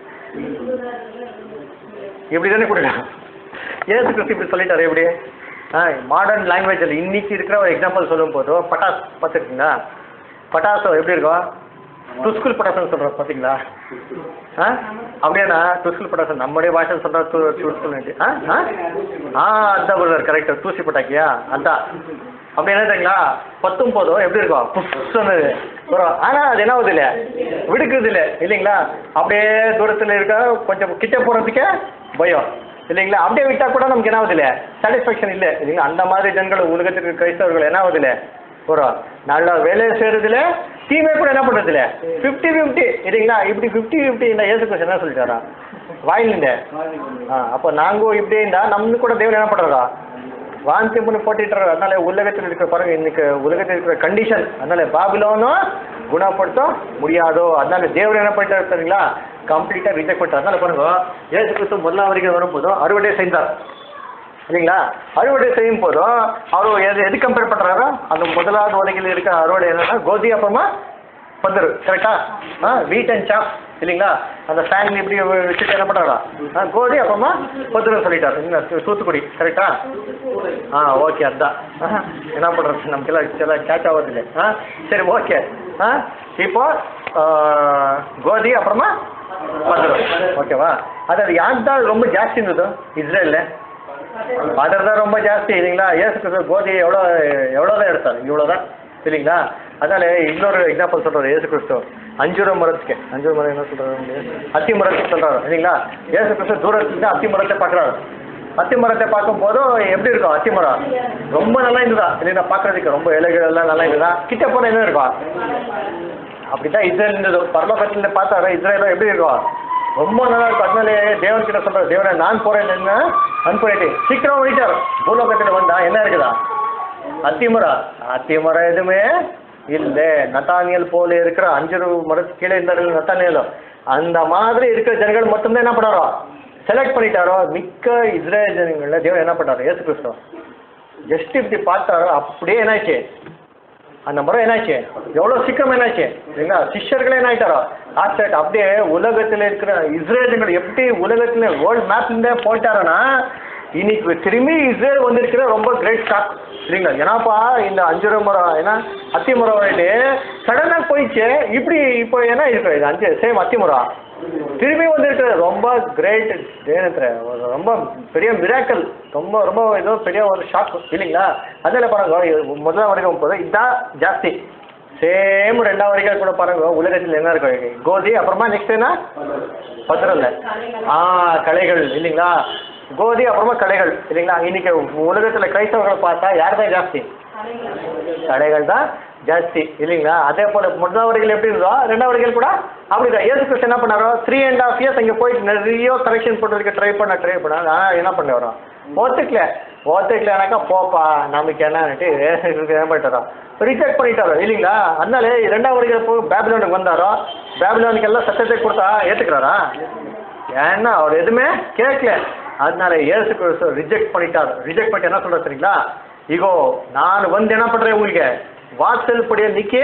இப்படி தானே குடிக்கிறோம் ஏசு கிறிஸ்து இப்படி சொல்லிட்டாரு எப்படி ஆ மாடர்ன் லாங்குவேஜில் இன்னைக்கு இருக்கிற ஒரு எக்ஸாம்பிள் சொல்லும் போது பட்டாஸ் பார்த்துருக்கீங்களா பட்டாசு எப்படி இருக்கும் துஸ்குல் பட்டாசுன்னு சொல்கிறோம் பார்த்தீங்களா ஆ அப்படியாண்ணா துஸ்குல் பட்டாசு நம்முடைய பாஷை சொல்கிறா து துஸ்குல் ஆ ஆ ஆ அதான் பிரதர் கரெக்ட் தூசி பட்டாக்கியா அதான் அப்படி என்ன தெரியுங்களா பத்தும் போதும் எப்படி இருக்கும் புஷ்ஷுன்னு வரும் ஆனால் அது என்ன ஆகுது இல்லை விடுக்குது இல்லை இல்லைங்களா அப்படியே தூரத்தில் இருக்க கொஞ்சம் கிட்ட போகிறதுக்கே பயம் இல்லைங்களா அப்படியே விட்டால் கூட நமக்கு என்ன ஆகுது இல்லை சாட்டிஸ்ஃபேக்ஷன் இல்லை இல்லைங்களா அந்த மாதிரி ஜனங்கள் உலகத்திற்கு கிறிஸ்தவர்கள் என்ன ஆகுது இல்லை ஒரு நல்ல வேலை செய்கிறதுல டீமே கூட என்ன பண்றது இல்ல ஃபிஃப்டி ஃபிஃப்டி இல்லைங்களா இப்படி ஃபிஃப்டி ஃபிஃப்டி இந்த ஏசு கிறிஸ்து என்ன சொல்லிட்டாரா வாயிலிருந்த ஆ அப்போ நாங்கள் இப்படி இருந்தா நம்மளுக்கு கூட தேவன் என்ன பண்றதா வாந்தி பண்ணி போட்டுட்டுறாரு அதனால உலகத்தில் இருக்கிற பாருங்க இன்னைக்கு உலகத்தில் இருக்கிற கண்டிஷன் அதனால பாபிலோனும் குணப்படுத்த முடியாதோ அதனால தேவர் என்ன பண்ணிட்டாரு சரிங்களா கம்ப்ளீட்டாக ரிஜெக்ட் பண்ணிட்டார் அதனால பாருங்க ஏசு கிறிஸ்து முதலாம் வரைக்கும் வரும்போதும் அறுவடை செய்தார் இல்லைங்களா அறுவடை செய்யும் போதும் அவர் எது எது கம்பேர் பண்ணுறாரோ அந்த முதலாவது வரைக்கும் இருக்க அறுவடை என்னன்னா கோதி அப்புறமா பந்தரு கரெக்டா ஆ வீட் அண்ட் சாப் இல்லைங்களா அந்த ஃபேன் இப்படி வச்சுட்டு என்ன பண்ணுறாரா ஆ கோதி அப்புறமா பந்தரு சொல்லிட்டார் இல்லைங்களா தூ- தூத்துக்குடி கரெக்டா ஆ ஓகே அதான் ஆ, என்ன பண்ணுறது நமக்கெல்லாம் சில கேட்ச் ஆகுது இல்லை ஆ சரி ஓகே ஆ இப்போ ஆ, கோதி அப்புறமா பந்தரு ஓகேவா அது அது யாருக்கு தான் ரொம்ப ஜாஸ்தி இருந்தது இஸ்ரேலில் அதர் தான் ரொம்ப ஜாஸ்தி இல்லைங்களா ஏசு கிறிஸ்து கோதி எவ்வளோ எவ்வளோ தான் எடுத்தார் இவ்வளோ தான் இல்லைங்களா அதனால இன்னொரு எக்ஸாம்பிள் சொல்கிறார் ஏசு கிறிஸ்து அஞ்சுர மரத்துக்கு அஞ்சுர மரம் என்ன சொல்கிறாரு அத்தி மரத்துக்கு சொல்கிறாரு இல்லைங்களா ஏசு கிறிஸ்து தூரத்துக்கு தான் அத்தி மரத்தை பார்க்குறாரு அத்தி மரத்தை பார்க்கும்போது எப்படி இருக்கும் அத்தி மரம் ரொம்ப நல்லா இருந்ததா இல்லைங்களா பார்க்கறதுக்கு ரொம்ப இலைகள் எல்லாம் நல்லா இருந்ததா கிட்ட போனால் என்ன இருக்கும் அப்படிதான் இஸ்ரேல் இருந்தது பரலோகத்துல பார்த்தாரு இஸ்ரேல எப்படி இருக்கும் ரொம்ப நல்லா இருக்கும் அதனால தேவன் கிட்ட சொல்றாரு தேவனை நான் போறேன் என்ன அனுப்பிட்டு சீக்கிரம் போயிட்டார் பூலோகத்துல வந்தா என்ன இருக்குதா அத்திமரம் அத்திமரம் எதுவுமே இல்லை நத்தானியல் போல இருக்கிற அஞ்சு மரத்து கீழே இருந்தார்கள் நத்தானியலும் அந்த மாதிரி இருக்கிற ஜனங்கள் மட்டும்தான் என்ன பண்ணாரோ செலக்ட் பண்ணிட்டாரோ மிக்க இஸ்ரேல் ஜனங்கள்ல தேவன் என்ன பண்ணாரோ ஏசு கிறிஸ்து ஜஸ்ட் இப்படி பார்த்தாரோ அப்படியே என்னாச்சு அந்த மரம் என்னாச்சு எவ்வளோ சீக்கிரம் என்னாச்சு இல்லைங்களா சிஷ்யர்களே என்ன ஆயிட்டாரோ ஆஸ்டேட் அப்படியே உலகத்தில் இருக்கிற இஸ்ரேலுங்கள் எப்படி உலகத்தில் வேர்ல்டு மேப்லேருந்தே போயிட்டாருன்னா இன்னைக்கு திரும்பி இஸ்ரேல் வந்திருக்கிற ரொம்ப கிரேட் ஷாக் சரிங்களா ஏன்னாப்பா இந்த அஞ்சு மரம் ஏன்னா அத்தி மரம் வந்துட்டு சடனாக போயிடுச்சு இப்படி இப்போ என்ன இருக்கு இது அஞ்சு சேம் அத்தி மரம் திரும்பி வந்திருக்கிற ரொம்ப கிரேட் ஏனத்துல ரொம்ப பெரிய மிராக்கல் ரொம்ப ரொம்ப ஏதோ பெரிய ஒரு ஷாக் இல்லைங்களா அதில் பாருங்க முதலாம் வரைக்கும் போது இதுதான் ஜாஸ்தி சேம் ரெண்டாம் வரைக்கும் கூட பாருங்க உலகத்தில் என்ன இருக்கும் கோதி அப்புறமா நெக்ஸ்ட் என்ன பத்திரல்ல ஆ கலைகள் இல்லைங்களா கோதி அப்புறமா கலைகள் இல்லைங்களா இன்னைக்கு உலகத்தில் கிரைஸ்தவர்களை பார்த்தா யார் தான் ஜாஸ்தி கடைகள் தான் ஜாஸ்தி இல்லைங்களா அதே போல முதல் வரைகள் எப்படி இருந்தோ ரெண்டாவது வரைகள் கூட அப்படிதான் ஏசு கிறிஸ்து என்ன பண்ணாரோ த்ரீ அண்ட் ஹாஃப் இயர்ஸ் அங்கே போயிட்டு நிறைய கரெக்ஷன் போட்டுருக்க ட்ரை பண்ண ட்ரை பண்ண ஆனால் என்ன பண்ண வரோம் ஒத்துக்கல ஒத்துக்கலனாக்கா போப்பா நமக்கு என்னன்னுட்டு என்ன பண்ணிட்டாரோ ரிஜெக்ட் பண்ணிட்டாரோ இல்லைங்களா அதனால ரெண்டாவது வரைகள் போய் பேபிலோனுக்கு வந்தாரோ பேபிலோனுக்கு எல்லாம் சத்தத்தை கொடுத்தா ஏற்றுக்கிறாரா ஏன்னா அவர் எதுவுமே கேட்கல அதனால ஏசு கிறிஸ்து ரிஜெக்ட் பண்ணிட்டார் ரிஜெக்ட் பண்ணிட்டு என்ன சொல்ற சரிங்களா இகோ நான் வந்து என்ன பண்றேன் உங்களுக்கு வாசல் படிய நிக்கே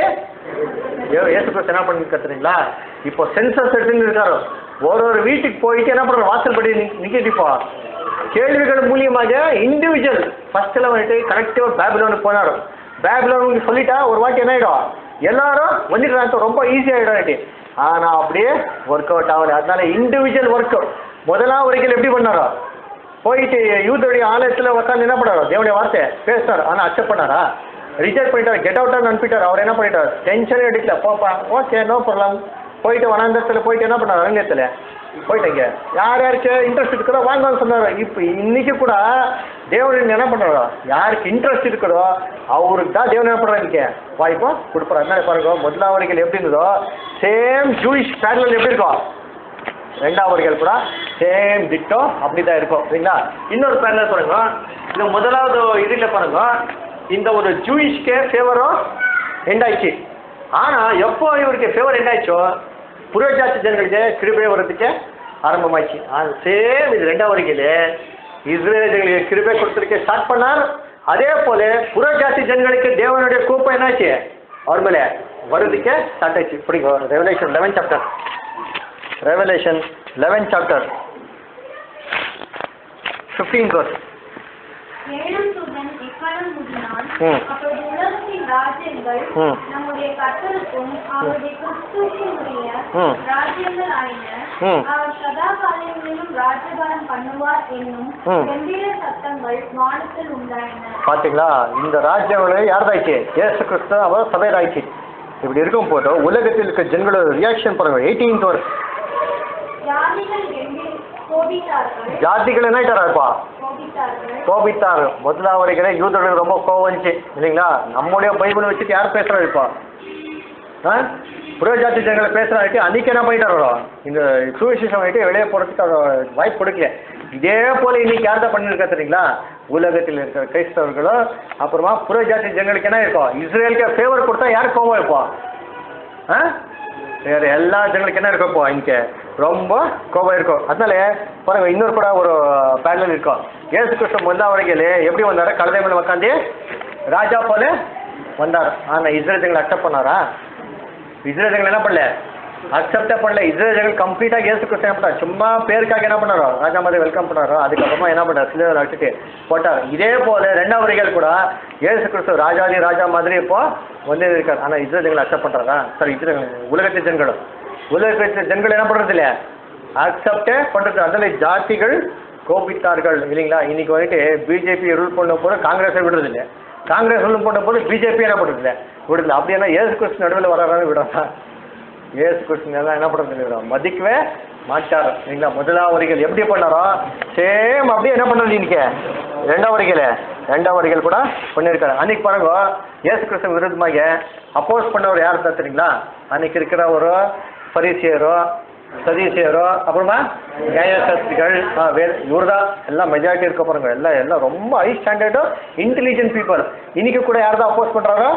ஏ- ஏசு கிறிஸ்து என்ன பண்ணி கத்துறீங்களா இப்போ சென்சஸ் எடுத்துன்னு இருக்காரு ஒரு ஒரு வீட்டுக்கு போயிட்டு என்ன பண்ற வாசல் படி நிக்கிட்டு இப்போ கேள்விகள் மூலியமாக இண்டிவிஜுவல் ஃபர்ஸ்ட்ல வந்துட்டு கரெக்டாக பேபிலோனுக்கு போனாரு பேபிலோனுக்கு சொல்லிட்டா ஒரு வாட்டி என்ன ஆயிடும் எல்லாரும் வந்துடுறாங்க ரொம்ப ஈஸி ஆயிடும் ஆனா அப்படியே ஒர்க் அவுட் ஆகல அதனால இண்டிவிஜுவல் ஒர்க் முதலாம் வரைக்கும் எப்படி பண்ணாரோ போயிட்டு யூத்தோடைய ஆலயத்தில் உட்காந்து என்ன பண்ணாரோ தேவனுடைய வார்த்தை பேசினார் ஆனால் அக்செப்ட் பண்ணாரா ரிஜெக்ட் பண்ணிட்டார் கெட் அவுட்டாக அனுப்பிட்டார் அவர் என்ன பண்ணிட்டார் டென்ஷனே எடுக்கல போப்பா ஓகே நோ ப்ராப்ளம் போயிட்டு வனாந்தரத்தில் போயிட்டு என்ன பண்ணார் அரங்கத்தில் போயிட்டீங்க யார் யாருக்கு இன்ட்ரெஸ்ட் இருக்குதோ வாங்கன்னு சொன்னார் இப்போ இன்னைக்கு கூட தேவன் என்ன பண்ணுறாரோ யாருக்கு இன்ட்ரெஸ்ட் இருக்குதோ அவருக்கு தான் தேவன் என்ன பண்ணுறாங்க வாய்ப்போ கொடுப்பாரு அதனால பாருங்க முதலாம் வரைக்கும் எப்படி இருந்ததோ சேம் ஜூயிஷ் பேரல் எப்படி இருக்கும் ரெண்டாம் வரிகள் கூட சேம் திட்டம் அப்படி தான் இருக்கும் சரிங்களா இன்னொரு பேரல் பாருங்க இந்த முதலாவது இதில் பாருங்க இந்த ஒரு ஜூயிஷ்க்கு ஃபேவரும் எண்ட் ஆயிடுச்சு ஆனால் எப்போ இவருக்கு ஃபேவர் எண்ட் ஆயிடுச்சோ புரோஜாதி ஜனங்களுக்கு கிருபை வர்றதுக்கு ஆரம்பமாயிடுச்சு அது சேம் இது ரெண்டாம் வரிகையில் இஸ்ரேலுக்கு கிருபை கொடுத்துருக்க ஸ்டார்ட் பண்ணார் அதே போல புறஜாதி ஜனங்களுக்கு தேவனுடைய கூப்பம் என்னாச்சு அவர் மேலே வர்றதுக்கே ஸ்டார்ட் ஆயிடுச்சு பிடிங்க Revelation eleven chapter Revelation 11 chapter 15 verse ஏழாம் தூதன் எக்காலம் ஊதினான். ம். அப்பொழுது உலகத்தின் ராஜ்யங்கள் ம். நம்முடைய கர்த்தருக்கும் அவருடைய கிறிஸ்துவுக்குரிய ம். ராஜ்யங்கள் ஆயின. ம். அவர் சதா காலங்களிலும் ராஜ்யபாரம் பண்ணுவார் என்னும் ம். கம்பீர சத்தங்கள் வானத்தில் உண்டாயின பார்த்தீங்களா இந்த ராஜ்யங்களே யார்தாயிச்சு ஏசு கிறிஸ்து அவர் சபையராயிடுச்சு இப்படி இருக்கும் போது உலகத்தில் இருக்க ஜனங்களோட ரியாக்ஷன் பாருங்க எயிட்டீன்த் வர்ஸ் ஜாதிகள் கம்பீர கோபித்தார்கள் ஜாதிகள் என்ன ஆயிட்டாராப்பா கோபித்தார்கள் கோபித்தார் முதலாவதுகளே யூதர்களுக்கு ரொம்ப கோவம் வந்துச்சு இல்லைங்களா நம்முடைய பைபிள் வச்சுட்டு யார் பேசுறா இப்போ ஆ புரோஜாதி ஜனங்களை பேசுகிறாட்டி அன்றைக்கி என்ன பண்ணிட்டாரோ இந்த சுவிசேஷம் ஆகிட்டு வெளியே போகிறதுக்கு அவர் வாய்ப்பு கொடுக்கல இதே போல் இன்னைக்கு யார் தான் பண்ணியிருக்கா தெரியுங்களா உலகத்தில் இருக்கிற கிறிஸ்தவர்களோ அப்புறமா புரோஜாதி ஜனங்களுக்கு என்ன இருக்கும் இஸ்ரேலுக்கு ஃபேவர் கொடுத்தா யாருக்கு கோவம் இருப்போம் ஆ வேறு எல்லா ஜனங்களுக்கு என்ன இருக்கும் இப்போ இங்கே ரொம்ப கோபம் இருக்கும் அதனால பாருங்க இன்னொரு கூட ஒரு பேனல் இருக்கும் ஏசு கிறிஸ்து முதலாவடிகள் எப்படி வந்தாரு கழுதை மேலே உட்காந்து ராஜா போல வந்தார் ஆனால் இஸ்ரேல் ஜனங்களை அக்செப்ட் பண்ணாரா இஸ்ரேல் ஜனங்கள் என்ன பண்ணல அக்செப்டே பண்ணல இஸ்ரேல் ஜனங்கள் கம்ப்ளீட்டாக ஏசு கிறிஸ்து என்ன பண்ணார் சும்மா பேருக்காக என்ன பண்ணாரோ ராஜா மாதிரி வெல்கம் பண்ணாரோ அதுக்கப்புறமா என்ன பண்ணார் சிலுவையில் வச்சுட்டு போட்டார் இதே போல ரெண்டாம் வரிகள் கூட ஏசு கிறிஸ்து ராஜாதி ராஜா மாதிரி இப்போ வந்து இருக்கார் ஆனால் இஸ்ரேல் ஜனங்கள் அக்செப்ட் பண்ணுறாரா சாரி இஸ்ரேல் உலகத்து ஜனங்களும் உலகத்து ஜனங்கள் என்ன பண்ணுறது இல்லையா அக்செப்டே பண்ணுறது அதில் ஜாதிகள் கோபித்தார்கள் இல்லைங்களா இன்னைக்கு வந்துட்டு பிஜேபி ரூல் பண்ண போது காங்கிரஸை விடுறது இல்லை காங்கிரஸ் ரூல் பண்ண போது பிஜேபி என்ன பண்ணுறது இல்லை விடுறது அப்படின்னா ஏசு கிறிஸ்து நடுவில் வராரு விடுறா ஏசு கிறிஸ்து எல்லாம் என்ன பண்ணுறது இல்லை மதிக்கவே மாட்டார் இல்லைங்களா முதலாவது வரிகள் எப்படி பண்ணாரோ சேம் அப்படியே என்ன பண்ணுறது இன்னைக்கு ரெண்டாம் வரிகள் ரெண்டாம் வரிகள் கூட பண்ணியிருக்காரு அன்னைக்கு பாருங்க ஏசு கிறிஸ்து விருத்தமாக அப்போஸ் பண்ணவர் யார் தான் தெரியுங்களா அன்னைக்கு இருக்கிற ஒரு பரிசியரோ சதீசியரோ அப்புறமா நியாயசாஸ்திரிகள் இவர் தான் எல்லாம் மெஜாரிட்டி இருக்க பாருங்க எல்லாம் எல்லாம் ரொம்ப ஹை ஸ்டாண்டர்டு இன்டெலிஜென்ட் பீப்புள் இன்னைக்கு கூட யார் தான் அப்போஸ் பண்ணுறாரோ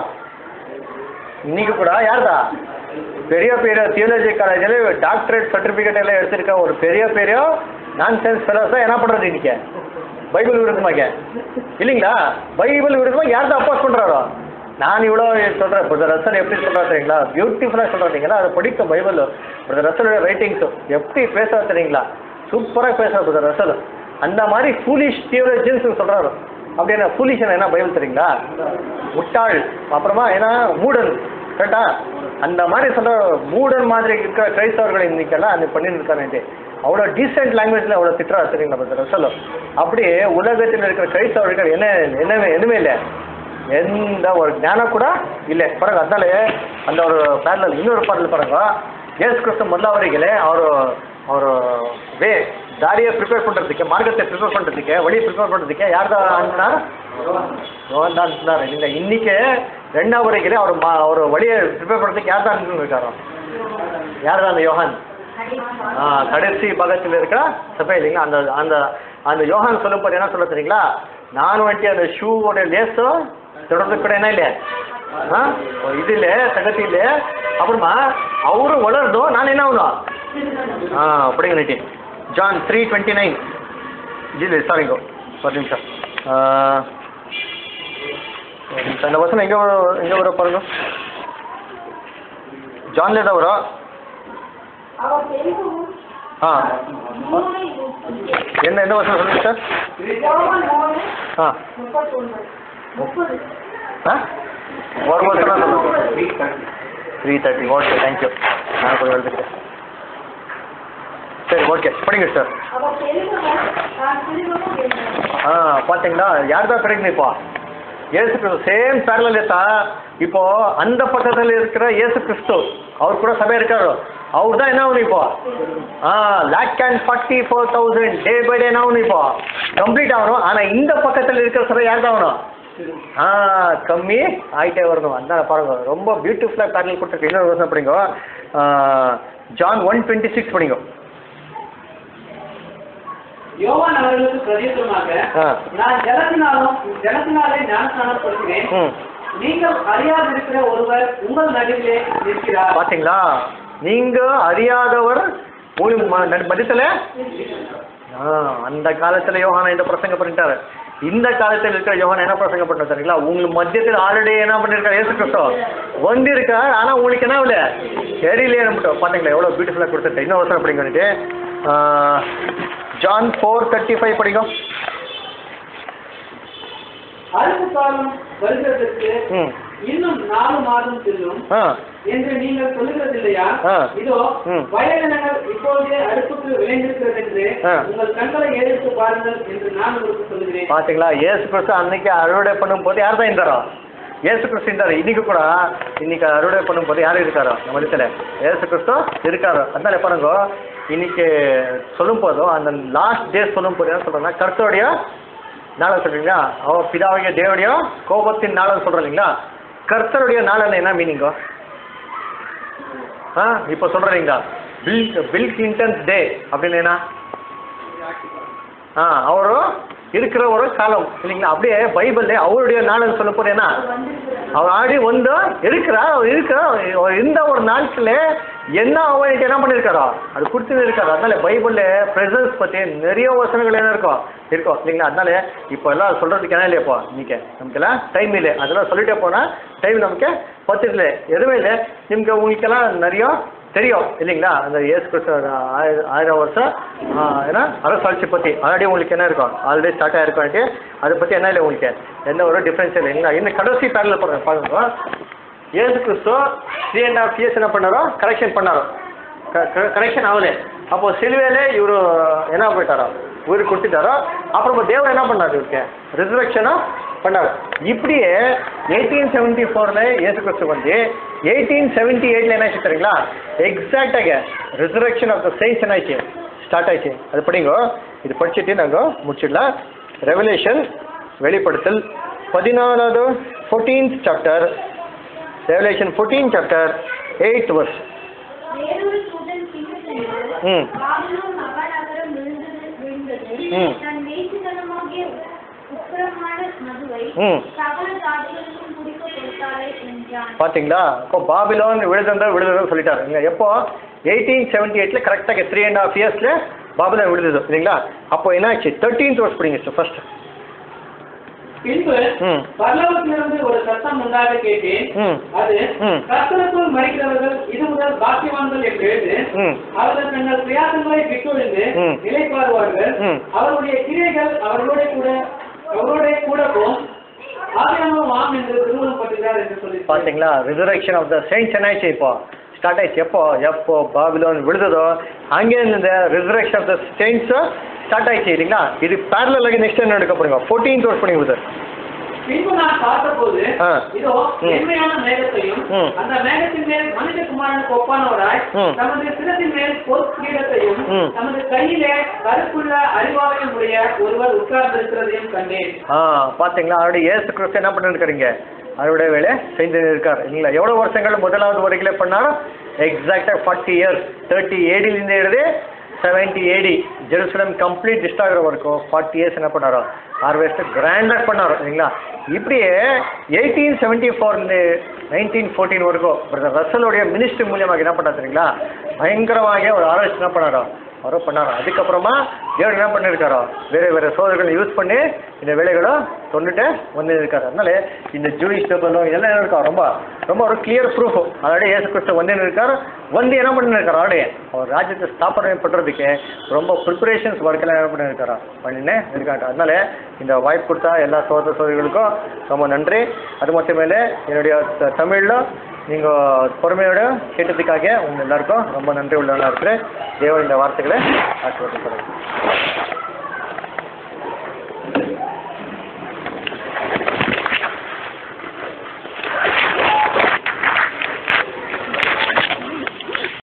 இன்னைக்கு கூட யார் தான் பெரிய பெரிய தியாலஜி காலேஜில் டாக்டரேட் சர்டிஃபிகேட் எல்லாம் எடுத்திருக்க ஒரு பெரிய பெரிய நான் சென்ஸ் ஃபெலோஸ் தான் என்ன பண்ணுறது இன்னைக்கு பைபிள் விருதமாக இல்லைங்களா பைபிள் விருதமாக யார் தான் அப்போஸ் பண்ணுறாரோ நான் இவ்வளோ சொல்கிறேன் பிரதர் ரசல் எப்படி சொல்கிறா தெரியுங்களா பியூட்டிஃபுல்லாக சொல்கிறீங்களா அதை படிக்க பைபிள் பிரதர் ரசலோட ரைட்டிங்ஸு எப்படி பேசுகிறா தெரியுங்களா சூப்பராக பேசுகிற பிரதர் ரசல் அந்த மாதிரி ஃபூலிஷ் தியோலஜின்ஸ் சொல்கிறாரு அப்படின்னா ஃபூலிஷ் என்ன பைபிள் தெரியுங்களா முட்டாள் அப்புறமா ஏன்னா மூடன் கரெக்டா அந்த மாதிரி சொல்கிற மூடன் மாதிரி இருக்கிற கிரைஸ்தவர்கள் இன்னைக்கெல்லாம் அந்த பண்ணிட்டு இருக்காரு அவ்வளோ டீசென்ட் லாங்குவேஜில் அவ்வளோ திட்டுறா சரிங்களா பிரதர் ரசல் அப்படியே உலகத்தில் இருக்கிற கிரைஸ்தவர்கள் என்ன என்னவே எதுவுமே இல்லை எந்த ஒரு ஞானம் கூட இல்லை பாருங்க அதனால அந்த ஒரு பேரல் இன்னொரு பாடல் பாருங்க ஏசு கிறிஸ்து முதலாவரிகளே அவர் அவர் வே தாரியை ப்ரிப்பேர் பண்ணுறதுக்கு மார்க்கத்தை ப்ரிப்பேர் பண்ணுறதுக்கு வழியை ப்ரிப்பேர் பண்ணுறதுக்கு யார் தான் அனுப்பினார் யோகன் தான் அனுப்பினார் இல்லை இன்னைக்கு ரெண்டாவது வரைகளே அவர் மா அவர் வழியை ப்ரிப்பேர் பண்ணுறதுக்கு யார் தான் அனுப்பியிருக்காரோ யார் தான் அந்த யோகான் ஆ கடைசி பாகத்தில் இருக்கிற சபை இல்லைங்களா அந்த அந்த அந்த யோகான் சொல்லும்போது என்ன சொல்ல தெரியுங்களா நான் வந்துட்டு அந்த ஷூவோட லேஸோ தொடர்ந்து கூட என்ன இல்லை ஆ இது இல்லை சகத்தி இல்லை அப்புறமா அவரும் வளர்ந்தோம் நான் என்ன ஆகணும் ஆ அப்படிங்க ஜான் த்ரீ டுவெண்ட்டி நைன் இல்லை சாரிங்கோ ஒரு நிமிஷம் ஆ, ஒரு நிமிஷம். இந்த வசனம் எங்கே வரும் எங்கே வரும் பாருங்க ஜான்லே தான் வரும் அவர் பெருகவும் ஆ மூணு முக்கிய. என்ன எந்த வசனம் சொல்லுங்க சார் யோவான் மூணு ஆ முப்பத்தொன்று முப்பது ஆ ஒரு வசனம் சொல்லுங்க த்ரீ தேர்ட்டி ஓகே தேங்க்யூ நான் கொஞ்சம் எழுதுட்டேன் சரி ஓகே படிங்க சார் அவர் பெருகவும் நான் சிறுகவும் இருந்தேன் ஆ பார்த்தீங்களா யார் தான் பிறகு இப்போ ஏசு கிறிஸ்து சேம் பேரலில் இருக்கா இப்போ அந்த பக்கத்தில் இருக்கிற இயேசு கிறிஸ்து அவர் கூட சபை இருக்காரு அவர் தான் என்ன ஆகணும் இப்போ a lakh and forty four thousand day by day என்ன ஆகணும் இப்போ கம்ப்ளீட் ஆகணும் ஆனால் இந்த பக்கத்தில் இருக்கிற சபை யார் தான் ஆகணும் ஆ கம்மி ஆகிட்டே வரணும் அதான் பாருங்க ரொம்ப பியூட்டிஃபுல்லாக பேரல் கொடுத்துருக்கு இன்னொரு வருஷம் படிங்க ஜான் ஒன் டுவெண்ட்டி சிக்ஸ் படிங்க யோவான் அவர்களுக்கு பிரதியுத்தரமாக ஆ நான் ஜலத்தினாலும் ஜலத்தினாலே ஞானஸ்நானப்படுகிறேன் ம் நீங்கள் அறியாதிருக்கிற ஒருவர் உங்கள் நடுவிலே நிற்கிறார் பாத்தீங்களா நீங்க அறியாதவர் உங்களுக்கு ம- நடு- மதியத்துல ஆ, அந்த காலத்துல யோகானா இந்த பிரசங்கம் பண்ணிட்டாரு இந்த காலத்துல இருக்கிற யோகானா என்ன பிரசங்கம் பண்ண தெரியுங்களா உங்களுக்கு மத்தியத்தில் ஆல்ரெடி என்ன பண்ணிருக்காரு ஏசு கிறிஸ்தோ வந்திருக்கார் ஆனா உங்களுக்கு என்ன இல்லை தெரியலையே மட்டும் பாத்தீங்களா எவ்வளவு பியூட்டிஃபுல்லா கொடுத்துட்டு இன்னும் அவசரம் படிங்க ஜான் ஃபோர் தேர்ட்டி ஃபைவ் படிங்க அறுப்பு காலம் வருகிறதற்கு ம் இன்னும் நாலு மாதம் செல்லும் ஆ என்று நீங்கள் சொல்லுகிறதில்லையா ஆ. இதோ ம். வயலினங்கள் இப்பொழுதே அடுப்புக்கு விளைந்திருக்கிறது என்று ஆ. உங்கள் கண்களை ஏறிட்டு பாருங்கள் என்று நான் உங்களுக்கு சொல்லுகிறேன் பாத்தீங்களா ஏசு கிறிஸ்து அன்னைக்கு அறுவடை பண்ணும்போது யார் தான் இருந்தாரோ ஏசு கிறிஸ்து இருந்தாரு இன்னைக்கு கூட இன்னைக்கு அறுவடை பண்ணும்போது யார் இருக்காரோ நம்ம இடத்துல ஏசு கிறிஸ்து இருக்காரு அதனால பாருங்க இன்னைக்கு சொல்லும் போதும் அந்த லாஸ்ட் டே சொல்லும் போது என்ன சொல்றேன்னா கர்த்தருடைய நாளை சொல்றீங்களா அவ பிதாவுடைய தேவடைய கோபத்தின் நாளை சொல்றோம் இல்லைங்களா கர்த்தருடைய நாள் என்ன மீனிங்கோ ஆ இப்போ சொல்கிறீங்க பில் பில் கிளின்டன்ஸ் டே அப்படின்னு என்ன ஆ ಅವರು இருக்கிற ஒரு காலம் இல்லைங்களா அப்படியே பைபிள்ல அவருடைய நாள்னு சொல்ல போது என்ன அவர் ஆடி வந்து இருக்கிறார் அவர் இருக்கிற அவர் இருந்த ஒரு நாட்கள என்ன அவருக்கு என்ன பண்ணியிருக்காரோ அது கொடுத்துன்னு இருக்காரு அதனால பைபிள்ல பிரசன்ஸ் பத்தி நிறைய வசனங்கள் என்ன இருக்கும் இருக்கும் இல்லைங்களா அதனால இப்போ எல்லாம் சொல்றதுக்கு என்ன இல்லையா இப்போ இன்னைக்கு நமக்கெல்லாம் டைம் இல்லை அதெல்லாம் சொல்லிட்டே போனா டைம் நமக்கு பத்திரல எதுவுமே இல்லை நிಮಗೆ உங்களுக்கெல்லாம் நிறைய தெரியும் இல்லைங்களா அந்த இயேசு கிறிஸ்து ஆயிரம் ஆயிரம் வருஷம் ஆ, ஏன்னா அரசாட்சி பற்றி ஆல்ரெடி உங்களுக்கு என்ன இருக்கும் ஆல்ரெடி ஸ்டார்ட் ஆகிருக்கான்ட்டு அதை பற்றி என்ன இல்லை உங்களுக்கு எந்த ஒரு டிஃப்ரென்ஸ் இல்லை இல்லைங்களா இன்னும் கடைசி பேரில் பாருங்க பாருங்க Yesu Kristu three and half years என்ன பண்ணாரோ கரெக்ஷன் பண்ணாரோ கரெக்ஷன் ஆகல அப்போ சிலுவையில இவரு என்ன போயிட்டாரோ உயிர் கொடுத்துட்டாரோ அப்புறம் தேவர் என்ன பண்ணாரு இவருக்கு ரிசர்வேக்ஷனும் பண்ணாரு இப்படியே எயிட்டீன் செவன்ட்டி ஃபோரில் இயேசு கிறிஸ்து வந்து எயிட்டீன் செவன்ட்டி எயிட்டில் என்ன ஆச்சு தெரியுங்களா எக்ஸாக்டாக ரிசர்வேக்ஷன் ஆஃப் த சயின்ஸ் என்ன ஆச்சு ஸ்டார்ட் ஆயிடுச்சு அது படிங்க இது படிச்சுட்டு நாங்கள் முடிச்சிடலாம் ரெவலேஷன் வெளிப்படுத்தல் பதினாலாவது fourteenth chapter Revelation fourteen chapter eight verse வேறொரு தூதன் பின்னும் சென்று, ம். பாபிலோன் மகாநகரம் விழுந்தது விழுந்தது. ம். தன் வேசித்தனமாகிய உக்கிரமான மதுவை ம். சகல ஜாதிகளுக்கும் குடிக்க கொடுத்தாளே என்றான் பார்த்தீங்களா இப்போ பாபிலோன் விழுதுன்ற விழுதுன்னு சொல்லிட்டாரு இல்லைங்க எப்போ எயிட்டீன் செவன்ட்டி எயிட்டில் கரெக்டாக த்ரீ அண்ட் ஹாஃப் இயர்ஸில் பாபிலோன் விழுது இல்லைங்களா அப்போ என்ன ஆச்சு தேர்ட்டீன்த் வருஷம் படிங்க ஃபர்ஸ்ட் பின்பு ம். பரலோகத்திலிருந்து ஒரு சத்தம் உண்டாக கேட்டேன் ம் அது ம். கர்த்தருக்குள் மறிக்கிறவர்கள் இது முதல் பாக்கியவான்கள் என்று எழுது ம் அவர்கள் தங்கள் பிரயாசங்களை விட்டொழிந்து ம். நிலைப்பாருவார்கள் ம். அவருடைய கிரைகள் அவர்களோட கூட அவரோட கூட போம் ஆதியாமம் வாம் என்று திருமணப்பட்டுகிறார் என்று சொல்லி பார்த்தீங்களா ரிசர்வேக்ஷன் ஆஃப் த செயின்ஸ் என்ன ஆயிடுச்சு இப்போ ஸ்டார்ட் ஆயிடுச்சு எப்போ எப்போ பாபிலோன் விழுததோ அங்கே இந்த resurrection of the saints start ஆயிடுச்சு இல்லைங்களா இது பேரலாக நெக்ஸ்ட் என்ன நடக்க போறீங்க ஃபோர்டீன்த் வருஷம் படிங்க சார் பின்பு நான் பார்த்தபோது ஆ. இதோ ம். செம்மையான மேகத்தையும் ம். அந்த மேகத்தின் மேல் மனிதகுமாரனுக்கு ஒப்பானவராய் ம். தமது சிரத்தின் மேல் பொற்கிரீடத்தையும் ம். தமது கையிலே கருப்புள்ள அறிவாலயம் உடைய ஒருவர் உட்கார்ந்திருக்கிறதையும் கண்டேன் ஆ பார்த்தீங்களா ஆல்ரெடி ஏசு கிறிஸ்து என்ன பண்ணிருக்கிறீங்க அவருடைய வேலை செஞ்சு இருக்கார் இல்லைங்களா எவ்வளோ வருஷங்கள் முதலாவது வருகையில் பண்ணாரோ எக்ஸாக்டாக ஃபார்ட்டி இயர்ஸ் தேர்ட்டி ஏடிலேருந்து எடுத்து செவன்ட்டி ஏடி ஜெருசலம் கம்ப்ளீட் டிஸ்ட் ஆகிற வரைக்கும் ஃபார்ட்டி இயர்ஸ் என்ன பண்ணாரோ ஹார்வெஸ்ட் கிராண்டாக பண்ணாரோ இல்லைங்களா இப்படியே எயிட்டீன் செவன்ட்டி ஃபோர்லேருந்து நைன்டீன் ஃபோர்டீன் வரைக்கும் பிரதர் ரசலுடைய மினிஸ்ட்ரி மூலியமாக என்ன பண்ணார் தெரியுங்களா பயங்கரமாக ஒரு ஆராய்ச்சி என்ன பண்ணாரோ அவரோ பண்ணாரோ அதுக்கப்புறமா தேவன் என்ன பண்ணியிருக்காரோ வேறு வேறு சோதர்களை யூஸ் பண்ணி இந்த வேலைகளும் கொண்டுட்டு வந்து இருக்காரு அதனால இந்த ஜூயிஷ் டேபிளும் இதெல்லாம் என்ன இருக்கா ரொம்ப ரொம்ப ஒரு கிளியர் ப்ரூஃப் அதோட ஏசு கிறிஸ்து வந்து இருக்காரு வந்து என்ன பண்ணிருக்காரு அவருடைய அவர் ராஜ்யத்தை ஸ்தாபனை பண்ணுறதுக்கு ரொம்ப ப்ரிப்பரேஷன்ஸ் ஒர்க்கெல்லாம் என்ன பண்ணியிருக்காரோ பண்ணினே இருக்காங்க அதனால இந்த வாய்ப்பு கொடுத்தா எல்லா சோதர சோதரிகளுக்கும் ரொம்ப நன்றி அது மட்டும் மேலே என்னுடைய த- தமிழ்ல நீங்கள் பொறுமையோட கேட்டதுக்காக உங்கள் எல்லாருக்கும் ரொம்ப நன்றி உள்ளவனாக இருக்கிறேன் தேவன் இந்த வார்த்தைகளை ஆசீர்வதிப்படுறேன்